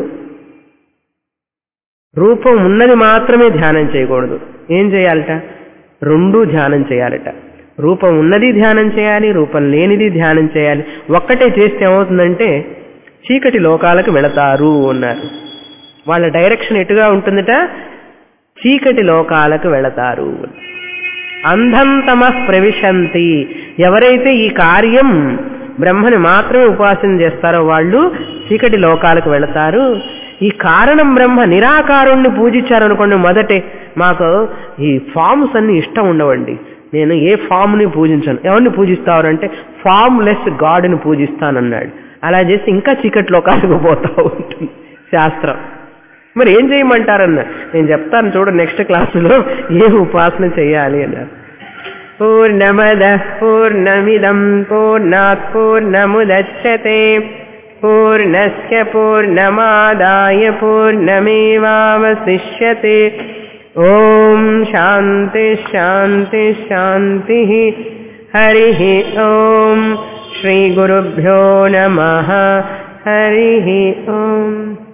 Speaker 1: రూపం ఉన్నది మాత్రమే ధ్యానం చేయకూడదు ఏం చేయాలట రెండూ ధ్యానం చేయాలట రూపం ఉన్నది ధ్యానం చేయాలి రూపం లేనిది ధ్యానం చేయాలి ఒక్కటే చేస్తే ఏమవుతుందంటే చీకటి లోకాలకు వెళతారు అన్నారు వాళ్ళ డైరెక్షన్ ఎటుగా ఉంటుందట చీకటి లోకాలకు వెళతారు అంధం తమ ప్రవిశంతి ఎవరైతే ఈ కార్యం బ్రహ్మని మాత్రమే ఉపాసన చేస్తారో వాళ్ళు చీకటి లోకాలకు వెళతారు ఈ కారణం బ్రహ్మ నిరాకారుణ్ణి పూజించారనుకోండి మొదటే మాకు ఈ ఫామ్స్ అన్ని ఇష్టం ఉండవండి నేను ఏ ఫామ్ని పూజించను ఎవరిని పూజిస్తావరంటే ఫామ్ లెస్ గాడ్ని పూజిస్తానన్నాడు అలా చేసి ఇంకా చీకటి లోకాలకు పోతా ఉంటుంది శాస్త్రం మరి ఏం చేయమంటారన్న నేను చెప్తాను చూడు నెక్స్ట్ క్లాసులో ఏ ఉపాసన చేయాలి అన్నారు పూర్ణమద పూర్ణమిదం పూర్ణాత్ పూర్ణముదచ్చతే పూర్ణస్య పూర్ణమాదాయ పూర్ణమేవావశిష్యతే ఓం శాంతి శాంతి శాంతి హరి ఓం శ్రీ గురుభ్యో నమ హరి ఓం